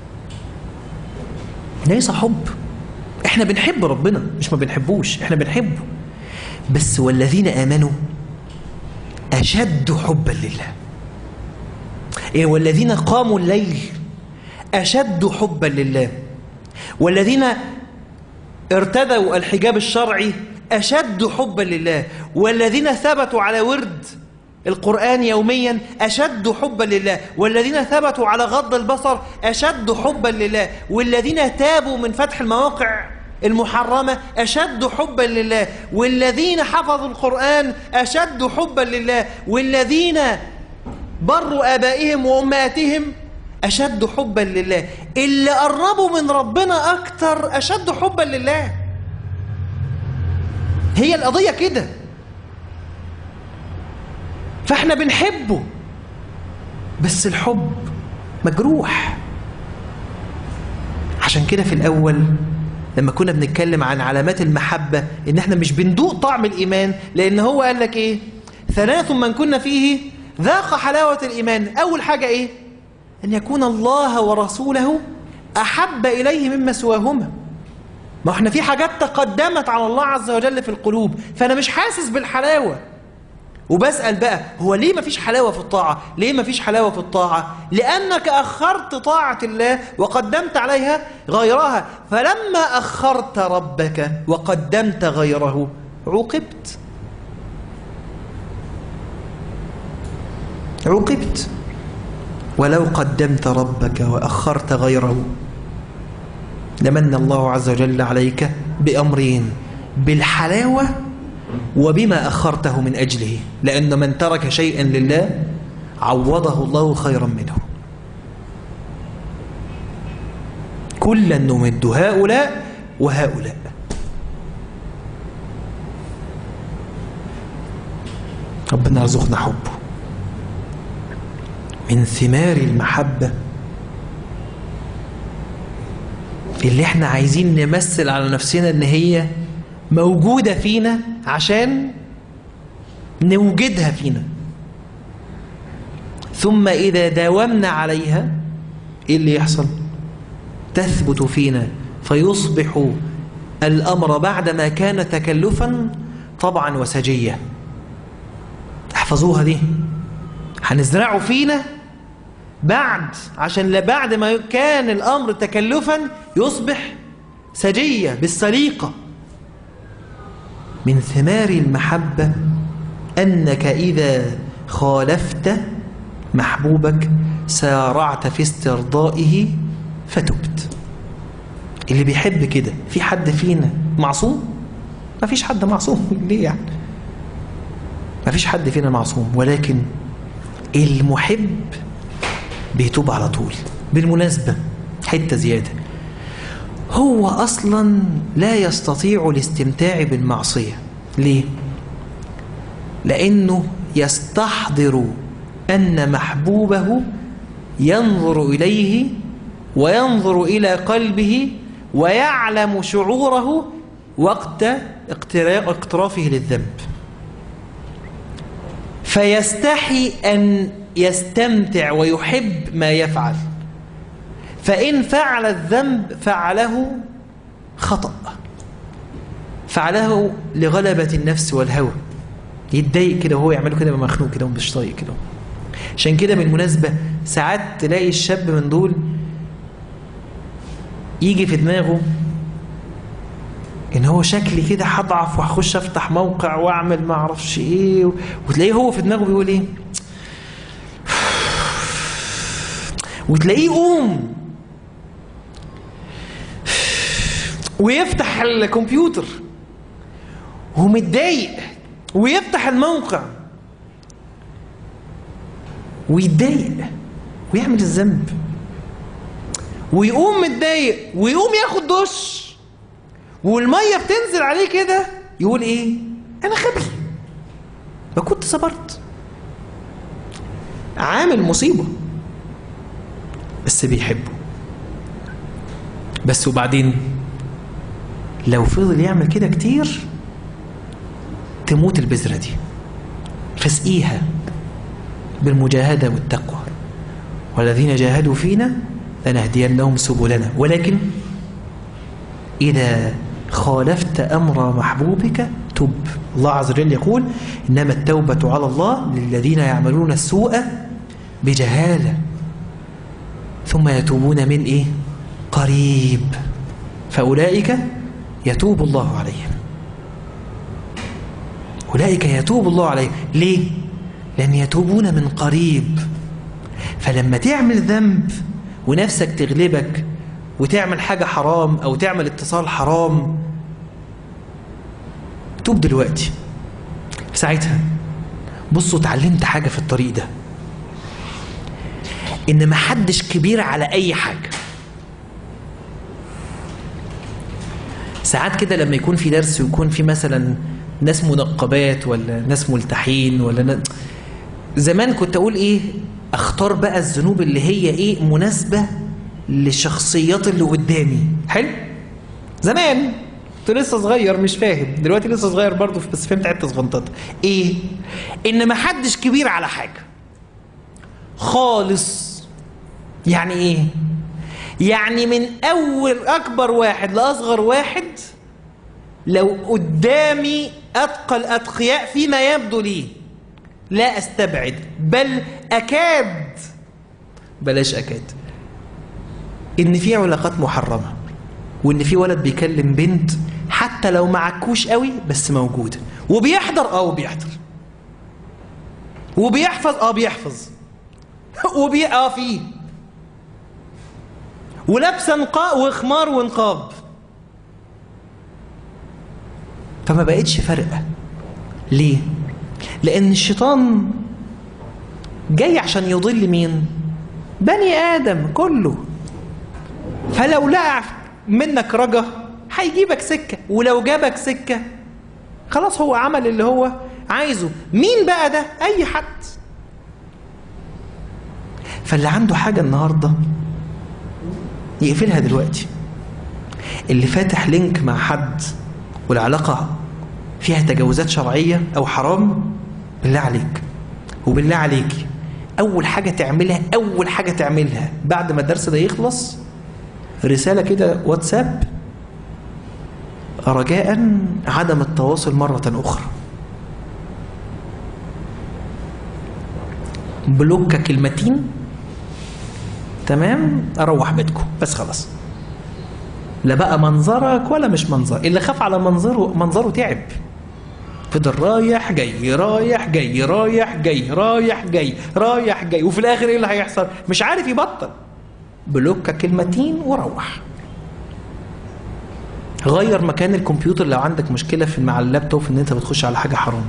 ناقصها حب احنا بنحب ربنا مش ما بنحبوش احنا بنحبه بس والذين امنوا اشد حبا لله إيه والذين قاموا الليل أشد حبا لله والذين ارتدوا الحجاب الشرعي أشد حبا لله والذين ثبتوا على ورد القرآن يوميا أشد حبا لله والذين ثبتوا على غض البصر أشد حبا لله والذين تابوا من فتح المواقع المحرمة أشد حبا لله والذين حفظوا القرآن أشد حبا لله والذين بروا آبائهم وأمهاتهم أشد حبا لله اللي قربوا من ربنا أكتر أشد حبا لله هي القضية كده فاحنا بنحبه بس الحب مجروح عشان كده في الأول لما كنا بنتكلم عن علامات المحبة إن احنا مش بندوق طعم الإيمان لأن هو قال لك إيه ثلاث من كنا فيه ذاق حلاوة الإيمان أول حاجة إيه أن يكون الله ورسوله أحب إليه مما سواهما ما احنا في حاجات تقدمت على الله عز وجل في القلوب فأنا مش حاسس بالحلاوة وبسأل بقى هو ليه ما فيش حلاوة في الطاعة ليه ما فيش حلاوة في الطاعة لأنك أخرت طاعة الله وقدمت عليها غيرها فلما أخرت ربك وقدمت غيره عوقبت عوقبت ولو قدمت ربك وأخرت غيره لمن الله عز وجل عليك بأمرين بالحلاوة وبما أخرته من أجله لأن من ترك شيئا لله عوضه الله خيرا منه كلا نمد هؤلاء وهؤلاء ربنا يرزقنا حبه من ثمار المحبة اللي احنا عايزين نمثل على نفسنا ان هي موجودة فينا عشان نوجدها فينا ثم إذا داومنا عليها إيه اللي يحصل تثبت فينا فيصبح الأمر بعدما كان تكلفا طبعا وسجية احفظوها دي هنزرعه فينا بعد عشان لا بعد ما كان الأمر تكلفا يصبح سجية بالسليقة من ثمار المحبة أنك إذا خالفت محبوبك سارعت في استرضائه فتبت اللي بيحب كده في حد فينا معصوم ما فيش حد معصوم ليه يعني ما فيش حد فينا معصوم ولكن المحب بيتوب على طول بالمناسبة حتة زيادة هو أصلا لا يستطيع الاستمتاع بالمعصية ليه؟ لأنه يستحضر أن محبوبه ينظر إليه وينظر إلى قلبه ويعلم شعوره وقت اقترافه للذنب فيستحي أن يستمتع ويحب ما يفعل فإن فعل الذنب فعله خطأ فعله لغلبة النفس والهوى يتضايق كده وهو يعمله كده مخنوق كده ومش طايق كده عشان كده بالمناسبة ساعات تلاقي الشاب من دول يجي في دماغه ان هو شكلي كده هضعف وهخش افتح موقع واعمل ما اعرفش ايه وتلاقيه هو في دماغه بيقول ايه وتلاقيه يقوم ويفتح الكمبيوتر ومتضايق ويفتح الموقع ويتضايق ويعمل الذنب ويقوم متضايق ويقوم ياخد دش والميه بتنزل عليه كده يقول ايه انا غبي ما كنت صبرت عامل مصيبه بس بيحبه بس وبعدين لو فضل يعمل كده كتير تموت البذرة دي فاسقيها بالمجاهدة والتقوى والذين جاهدوا فينا لنهدينهم سبلنا ولكن إذا خالفت أمر محبوبك تب الله عز وجل يقول إنما التوبة على الله للذين يعملون السوء بجهالة ثم يتوبون من إيه؟ قريب فأولئك يتوب الله عليهم أولئك يتوب الله عليهم ليه؟ لأن يتوبون من قريب فلما تعمل ذنب ونفسك تغلبك وتعمل حاجة حرام أو تعمل اتصال حرام توب دلوقتي ساعتها بصوا اتعلمت حاجة في الطريق ده إن محدش كبير على أي حاجة ساعات كده لما يكون في درس ويكون في مثلا ناس منقبات ولا ناس ملتحين ولا ن... زمان كنت اقول ايه اختار بقى الذنوب اللي هي ايه مناسبه للشخصيات اللي قدامي حلو زمان كنت لسه صغير مش فاهم دلوقتي لسه صغير برضه بس فهمت حته صغنططه ايه ان ما حدش كبير على حاجه خالص يعني ايه يعني من اول اكبر واحد لاصغر واحد لو قدامي اتقى الاتقياء فيما يبدو لي لا استبعد بل اكاد بلاش اكاد ان في علاقات محرمه وان في ولد بيكلم بنت حتى لو معكوش قوي بس موجوده وبيحضر اه وبيحضر وبيحفظ اه بيحفظ وبي اه فيه ولابسه نقاء وخمار ونقاب فما بقتش فارقه ليه لان الشيطان جاي عشان يضل مين بني ادم كله فلو لقى منك رجا هيجيبك سكه ولو جابك سكه خلاص هو عمل اللي هو عايزه مين بقى ده اي حد فاللي عنده حاجه النهارده يقفلها دلوقتي اللي فاتح لينك مع حد والعلاقة فيها تجاوزات شرعية أو حرام بالله عليك وبالله عليك أول حاجة تعملها أول حاجة تعملها بعد ما الدرس ده يخلص رسالة كده واتساب رجاء عدم التواصل مرة أخرى بلوكك المتين تمام اروح بيتكم بس خلاص لا بقى منظرك ولا مش منظر اللي خاف على منظره منظره تعب فضل رايح جاي رايح جاي رايح جاي رايح جاي رايح جاي وفي الاخر ايه اللي هيحصل مش عارف يبطل بلوكة كلمتين وروح غير مكان الكمبيوتر لو عندك مشكلة في مع اللابتوب ان انت بتخش على حاجة حرام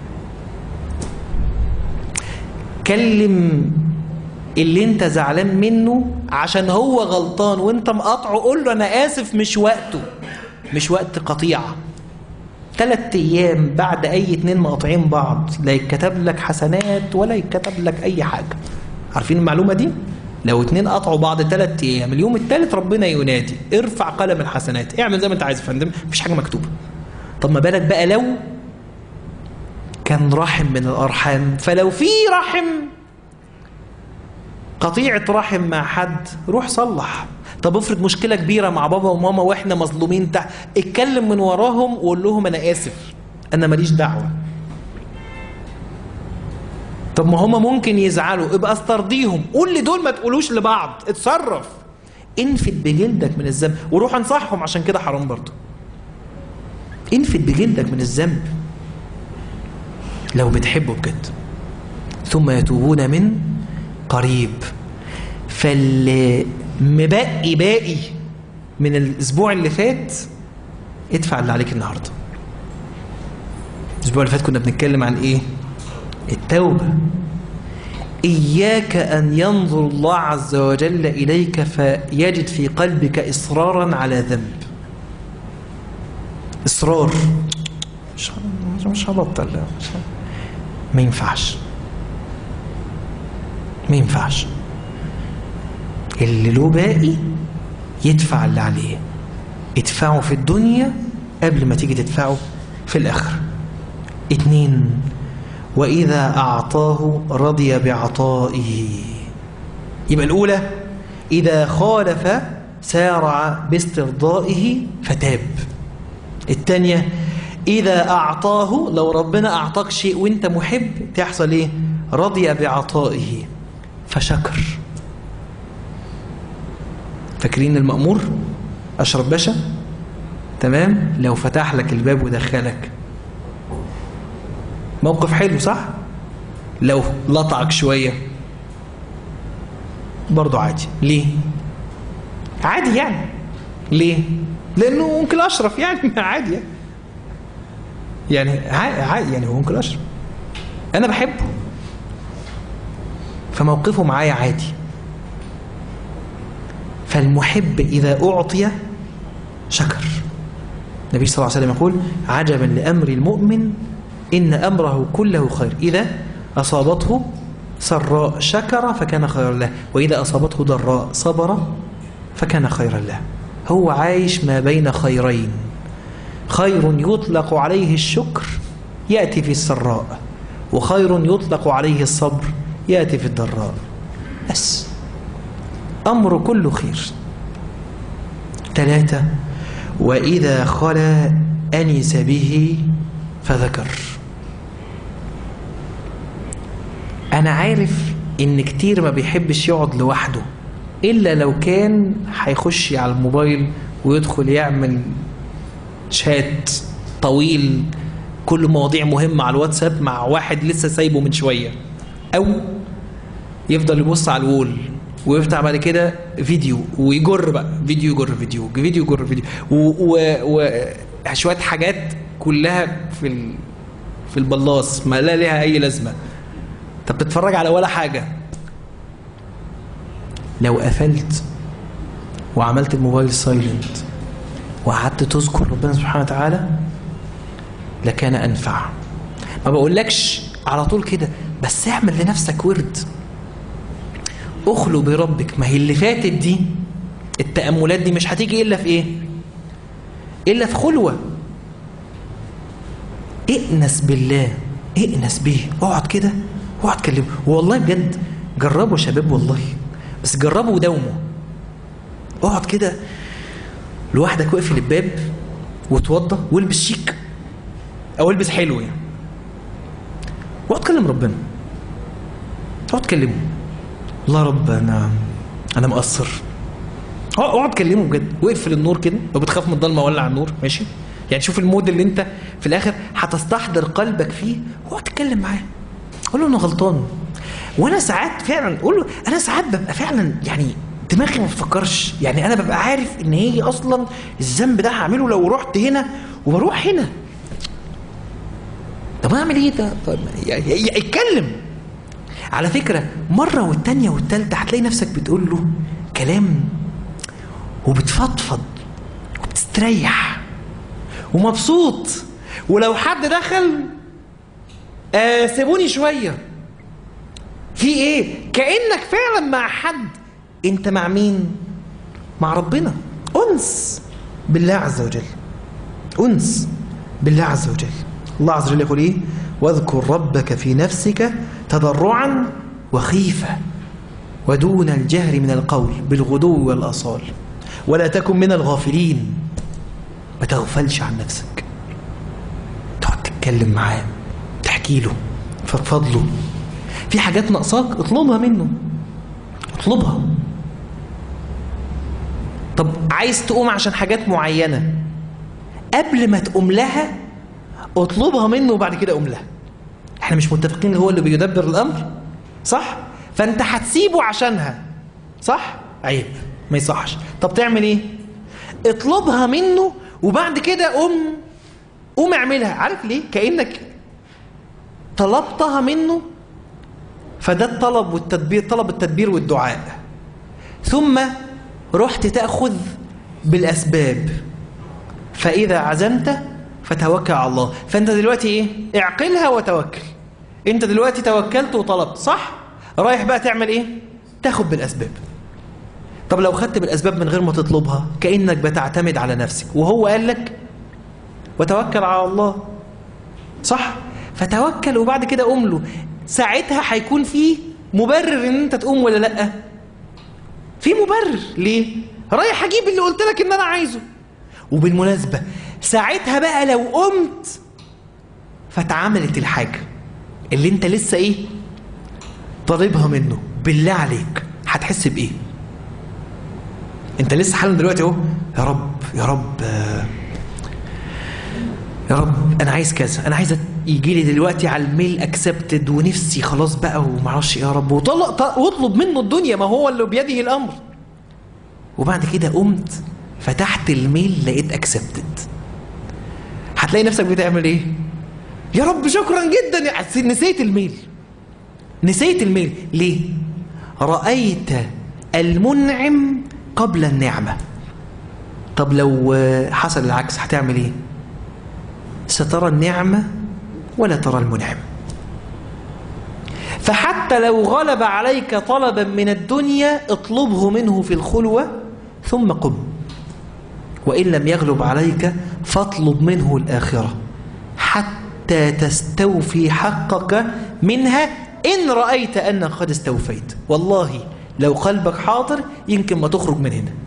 كلم اللي انت زعلان منه عشان هو غلطان وانت مقاطعه قول له انا اسف مش وقته مش وقت قطيعه ثلاث ايام بعد اي اتنين مقاطعين بعض لا يتكتب لك حسنات ولا يتكتب لك اي حاجه عارفين المعلومه دي لو اتنين قطعوا بعض ثلاث ايام اليوم الثالث ربنا ينادي ارفع قلم الحسنات اعمل زي ما انت عايز يا فندم مفيش حاجه مكتوبه طب ما بالك بقى لو كان رحم من الارحام فلو في رحم قطيعة رحم مع حد روح صلح طب افرض مشكلة كبيرة مع بابا وماما واحنا مظلومين تحت اتكلم من وراهم وقول لهم انا اسف انا ماليش دعوة طب ما هما ممكن يزعلوا ابقى استرضيهم قول لدول ما تقولوش لبعض اتصرف انفد بجلدك من الذنب وروح انصحهم عشان كده حرام برضه انفد بجلدك من الذنب لو بتحبه بجد ثم يتوبون من قريب فاللي مبقي باقي من الاسبوع اللي فات ادفع اللي عليك النهارده الاسبوع اللي فات كنا بنتكلم عن ايه التوبه اياك ان ينظر الله عز وجل اليك فيجد في قلبك اصرارا على ذنب اصرار مش مش هبطل مش ما ينفعش ما ينفعش اللي له باقي يدفع اللي عليه ادفعه في الدنيا قبل ما تيجي تدفعه في الآخرة اتنين وإذا أعطاه رضي بعطائه يبقى الأولى إذا خالف سارع باسترضائه فتاب الثانية إذا أعطاه لو ربنا أعطاك شيء وانت محب تحصل إيه رضي بعطائه فشكر فاكرين المأمور أشرف باشا تمام لو فتح لك الباب ودخلك موقف حلو صح لو لطعك شوية برضو عادي ليه عادي يعني ليه لأنه ممكن أشرف يعني عادي يعني يعني عادي يعني هو ممكن أشرف أنا بحبه فموقفه معايا عادي فالمحب إذا أعطي شكر النبي صلى الله عليه وسلم يقول عجبا لأمر المؤمن إن أمره كله خير إذا أصابته سراء شكر فكان خيرا له وإذا أصابته ضراء صبر فكان خيرا له هو عايش ما بين خيرين خير يطلق عليه الشكر يأتي في السراء وخير يطلق عليه الصبر يأتي في الضراء بس أمر كله خير ثلاثة وإذا خلا أنس به فذكر أنا عارف إن كتير ما بيحبش يقعد لوحده إلا لو كان هيخش على الموبايل ويدخل يعمل شات طويل كل مواضيع مهمة على الواتساب مع واحد لسه سايبه من شوية أو يفضل يبص على الوول ويفتح بعد كده فيديو ويجر بقى فيديو يجر فيديو فيديو يجر فيديو وشويه حاجات كلها في ال... في البلاص ما لا لها اي لازمه انت بتتفرج على ولا حاجه لو قفلت وعملت الموبايل سايلنت وقعدت تذكر ربنا سبحانه وتعالى لكان انفع ما بقولكش على طول كده بس اعمل لنفسك ورد اخلو بربك ما هي اللي فاتت دي التأملات دي مش هتيجي إلا في إيه إلا في خلوة ائنس بالله ائنس به اقعد كده اقعد كلمه والله بجد جربوا يا شباب والله بس جربوا وداوموا اقعد كده لوحدك واقفل الباب وتوضى والبس شيك او البس حلو يعني واقعد كلم ربنا اقعد كلمه الله رب انا انا مقصر اقعد اقعد كلمه بجد واقفل النور كده لو بتخاف من الضلمه ولع النور ماشي يعني شوف المود اللي انت في الاخر هتستحضر قلبك فيه واقعد تتكلم معاه قول له انا غلطان وانا ساعات فعلا قول له انا ساعات ببقى فعلا يعني دماغي ما بتفكرش يعني انا ببقى عارف ان هي اصلا الذنب ده هعمله لو رحت هنا وبروح هنا طب اعمل ايه ده طب يعني- يعني اتكلم على فكره مره والتانيه والتالته هتلاقي نفسك بتقول له كلام وبتفضفض وبتستريح ومبسوط ولو حد دخل آه سيبوني شويه في ايه كانك فعلا مع حد انت مع مين مع ربنا انس بالله عز وجل انس بالله عز وجل الله عز وجل يقول ايه واذكر ربك في نفسك تضرعا وخيفه ودون الجهر من القول بالغدو والاصال ولا تكن من الغافلين ما تغفلش عن نفسك تقعد تتكلم معاه تحكي له تفضفض له في حاجات ناقصاك اطلبها منه اطلبها طب عايز تقوم عشان حاجات معينة قبل ما تقوم لها اطلبها منه وبعد كده قوم لها احنا مش متفقين هو اللي بيدبر الامر صح فانت هتسيبه عشانها صح عيب ما يصحش طب تعمل ايه اطلبها منه وبعد كده قوم قوم اعملها عارف ليه كانك طلبتها منه فده الطلب والتدبير طلب التدبير والدعاء ثم رحت تأخذ بالأسباب فإذا عزمت فتوكل على الله فأنت دلوقتي إيه؟ اعقلها وتوكل أنت دلوقتي توكلت وطلبت صح؟ رايح بقى تعمل إيه؟ تاخد بالأسباب طب لو خدت بالأسباب من غير ما تطلبها كأنك بتعتمد على نفسك وهو قال لك وتوكل على الله صح؟ فتوكل وبعد كده قوم له ساعتها هيكون في مبرر ان انت تقوم ولا لا في مبرر ليه رايح اجيب اللي قلت لك ان انا عايزه وبالمناسبه ساعتها بقى لو قمت فاتعملت الحاجه اللي انت لسه ايه طالبها منه بالله عليك هتحس بايه انت لسه حالا دلوقتي اهو يا رب يا رب آه يا رب انا عايز كذا انا عايز يجي لي دلوقتي على الميل اكسبتد ونفسي خلاص بقى ومعرفش يا رب وطلق طلق واطلب منه الدنيا ما هو اللي بيده الامر وبعد كده قمت فتحت الميل لقيت اكسبتد هتلاقي نفسك بتعمل ايه يا رب شكرا جدا يا نسيت الميل نسيت الميل ليه رايت المنعم قبل النعمه طب لو حصل العكس هتعمل ايه سترى النعمة ولا ترى المنعم فحتى لو غلب عليك طلبا من الدنيا اطلبه منه في الخلوة ثم قم وإن لم يغلب عليك فاطلب منه الآخرة حتى تستوفي حقك منها إن رأيت أنك قد استوفيت والله لو قلبك حاضر يمكن ما تخرج من هنا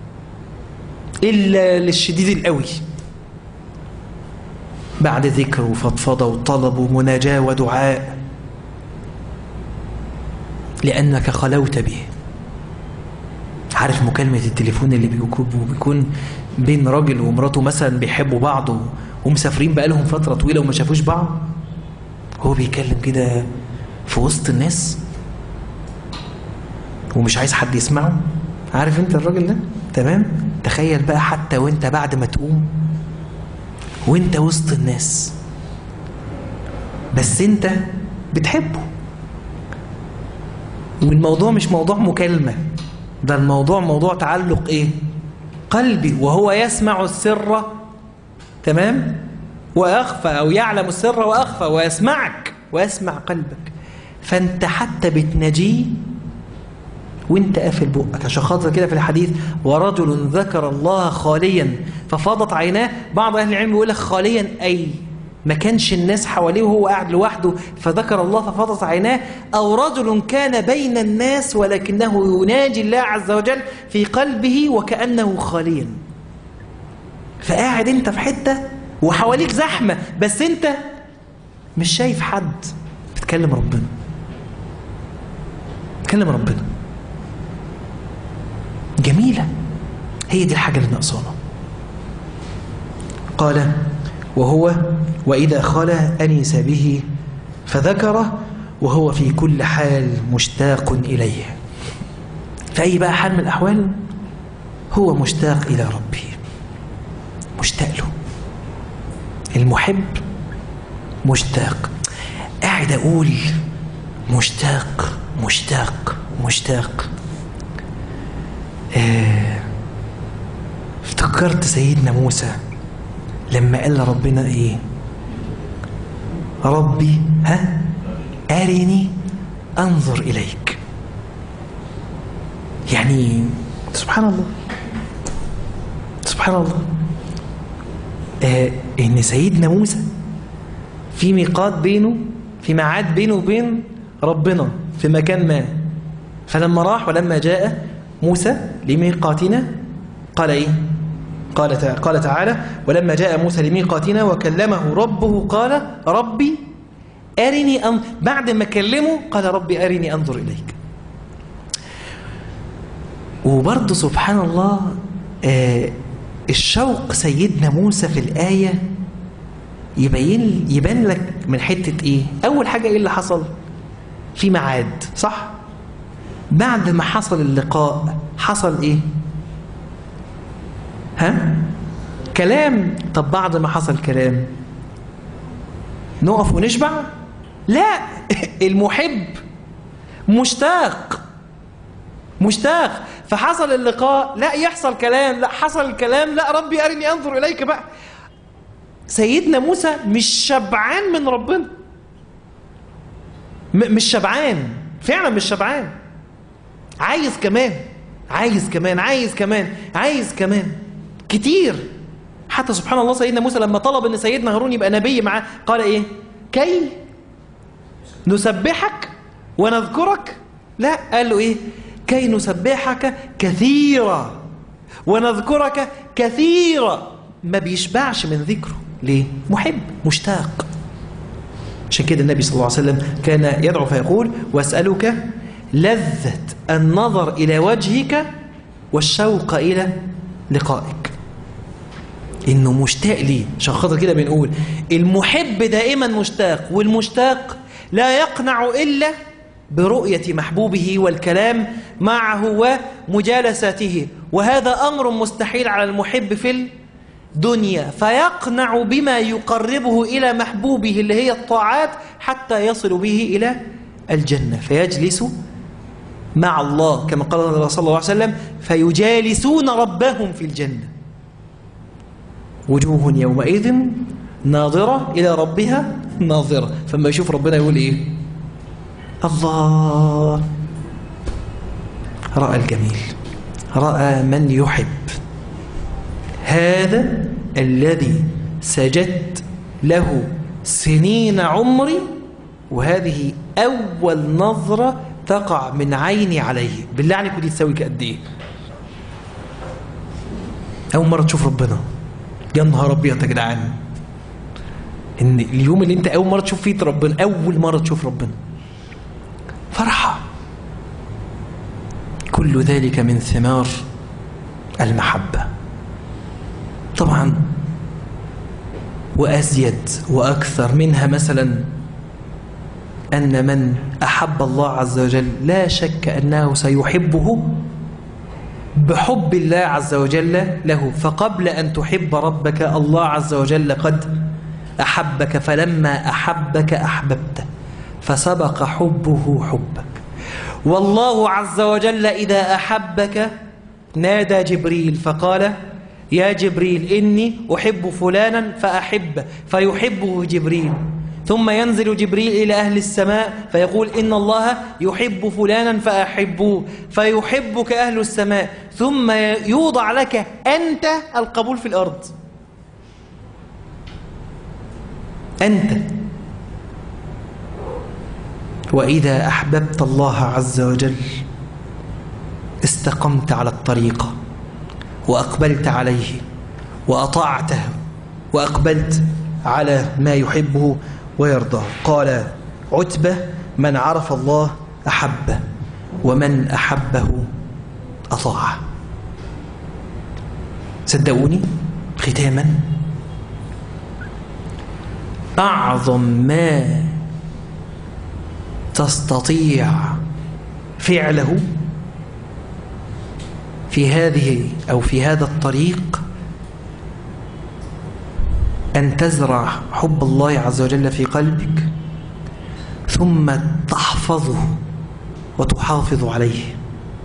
إلا للشديد القوي بعد ذكر وفضفضة وطلب ومناجاة ودعاء لأنك خلوت به عارف مكالمة التليفون اللي بيكون بين راجل ومراته مثلا بيحبوا بعض ومسافرين بقالهم فترة طويلة وما شافوش بعض هو بيكلم كده في وسط الناس ومش عايز حد يسمعه عارف انت الراجل ده تمام تخيل بقى حتى وانت بعد ما تقوم وانت وسط الناس بس انت بتحبه والموضوع مش موضوع مكالمة ده الموضوع موضوع تعلق ايه قلبي وهو يسمع السر تمام ويخفى او يعلم السر واخفى ويسمعك ويسمع قلبك فانت حتى بتناجيه وانت قافل بقك عشان خاطر كده في الحديث ورجل ذكر الله خاليا ففاضت عيناه بعض اهل العلم يقول لك خاليا اي ما كانش الناس حواليه وهو قاعد لوحده فذكر الله ففاضت عيناه او رجل كان بين الناس ولكنه يناجي الله عز وجل في قلبه وكانه خاليا فقاعد انت في حته وحواليك زحمه بس انت مش شايف حد بتكلم ربنا بتكلم ربنا جميلة هي دي الحاجة اللي ناقصانا قال وهو وإذا خلا أنس به فذكره وهو في كل حال مشتاق إليه في أي بقى حال من الأحوال هو مشتاق إلى ربه مشتاق له المحب مشتاق قاعد أقول مشتاق مشتاق مشتاق آه افتكرت سيدنا موسى لما قال لربنا ايه ربي ها أرني أنظر إليك يعني سبحان الله سبحان الله آه إن سيدنا موسى في ميقات بينه في ميعاد بينه وبين ربنا في مكان ما فلما راح ولما جاء موسى لميقاتنا قال إيه قال قال تعالى ولما جاء موسى لميقاتنا وكلمه ربه قال ربي أرني أن بعد ما كلمه قال ربي أرني أنظر إليك وبرضه سبحان الله آه الشوق سيدنا موسى في الآية يبين يبان لك من حتة إيه أول حاجة إيه اللي حصل في ميعاد صح بعد ما حصل اللقاء حصل إيه ها كلام طب بعد ما حصل كلام نقف ونشبع لا المحب مشتاق مشتاق فحصل اللقاء لا يحصل كلام لا حصل الكلام لا ربي أرني أنظر إليك بقى سيدنا موسى مش شبعان من ربنا مش شبعان فعلا مش شبعان عايز كمان عايز كمان عايز كمان عايز كمان كتير حتى سبحان الله سيدنا موسى لما طلب ان سيدنا هارون يبقى نبي معاه قال ايه كي نسبحك ونذكرك لا قال له ايه كي نسبحك كثيرا ونذكرك كثيرا ما بيشبعش من ذكره ليه محب مشتاق عشان كده النبي صلى الله عليه وسلم كان يدعو فيقول واسألك لذة النظر إلى وجهك والشوق إلى لقائك إنه مشتاق ليه عشان خاطر كده بنقول المحب دائما مشتاق والمشتاق لا يقنع إلا برؤية محبوبه والكلام معه ومجالساته وهذا أمر مستحيل على المحب في الدنيا فيقنع بما يقربه إلى محبوبه اللي هي الطاعات حتى يصل به إلى الجنة فيجلس مع الله كما قال الله صلى الله عليه وسلم فيجالسون ربهم في الجنة وجوه يومئذ ناظرة إلى ربها ناظرة فما يشوف ربنا يقول إيه الله رأى الجميل رأى من يحب هذا الذي سجدت له سنين عمري وهذه أول نظرة تقع من عيني عليه بالله عليك ودي تساوي قد ايه أول مرة تشوف ربنا يا نهار أبيض يا جدعان إن اليوم اللي أنت أول مرة تشوف فيه ربنا أول مرة تشوف ربنا فرحة كل ذلك من ثمار المحبة طبعا وأزيد وأكثر منها مثلا أن من أحب الله عز وجل لا شك أنه سيحبه بحب الله عز وجل له فقبل أن تحب ربك الله عز وجل قد أحبك فلما أحبك أحببته فسبق حبه حبك والله عز وجل إذا أحبك نادى جبريل فقال يا جبريل إني أحب فلانا فأحبه فيحبه جبريل ثم ينزل جبريل إلى أهل السماء فيقول إن الله يحب فلانا فأحبوه فيحبك أهل السماء ثم يوضع لك أنت القبول في الأرض أنت وإذا أحببت الله عز وجل استقمت على الطريقة وأقبلت عليه وأطعته وأقبلت على ما يحبه ويرضاه قال عتبة من عرف الله أحبه ومن أحبه أطاعه صدقوني ختاما أعظم ما تستطيع فعله في هذه أو في هذا الطريق أن تزرع حب الله عز وجل في قلبك ثم تحفظه وتحافظ عليه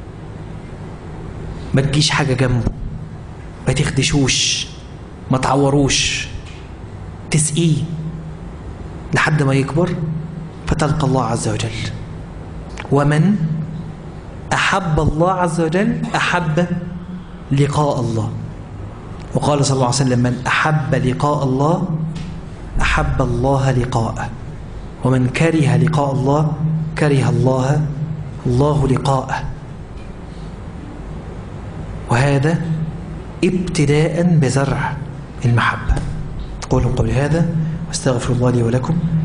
ما تجيش حاجة جنبه ما تخدشوش ما تعوروش تسقيه لحد ما يكبر فتلقى الله عز وجل ومن أحب الله عز وجل أحب لقاء الله وقال صلى الله عليه وسلم من أحب لقاء الله أحب الله لقاءه ومن كره لقاء الله كره الله الله لقاءه وهذا ابتداء بزرع المحبة قولوا قولي هذا واستغفر الله لي ولكم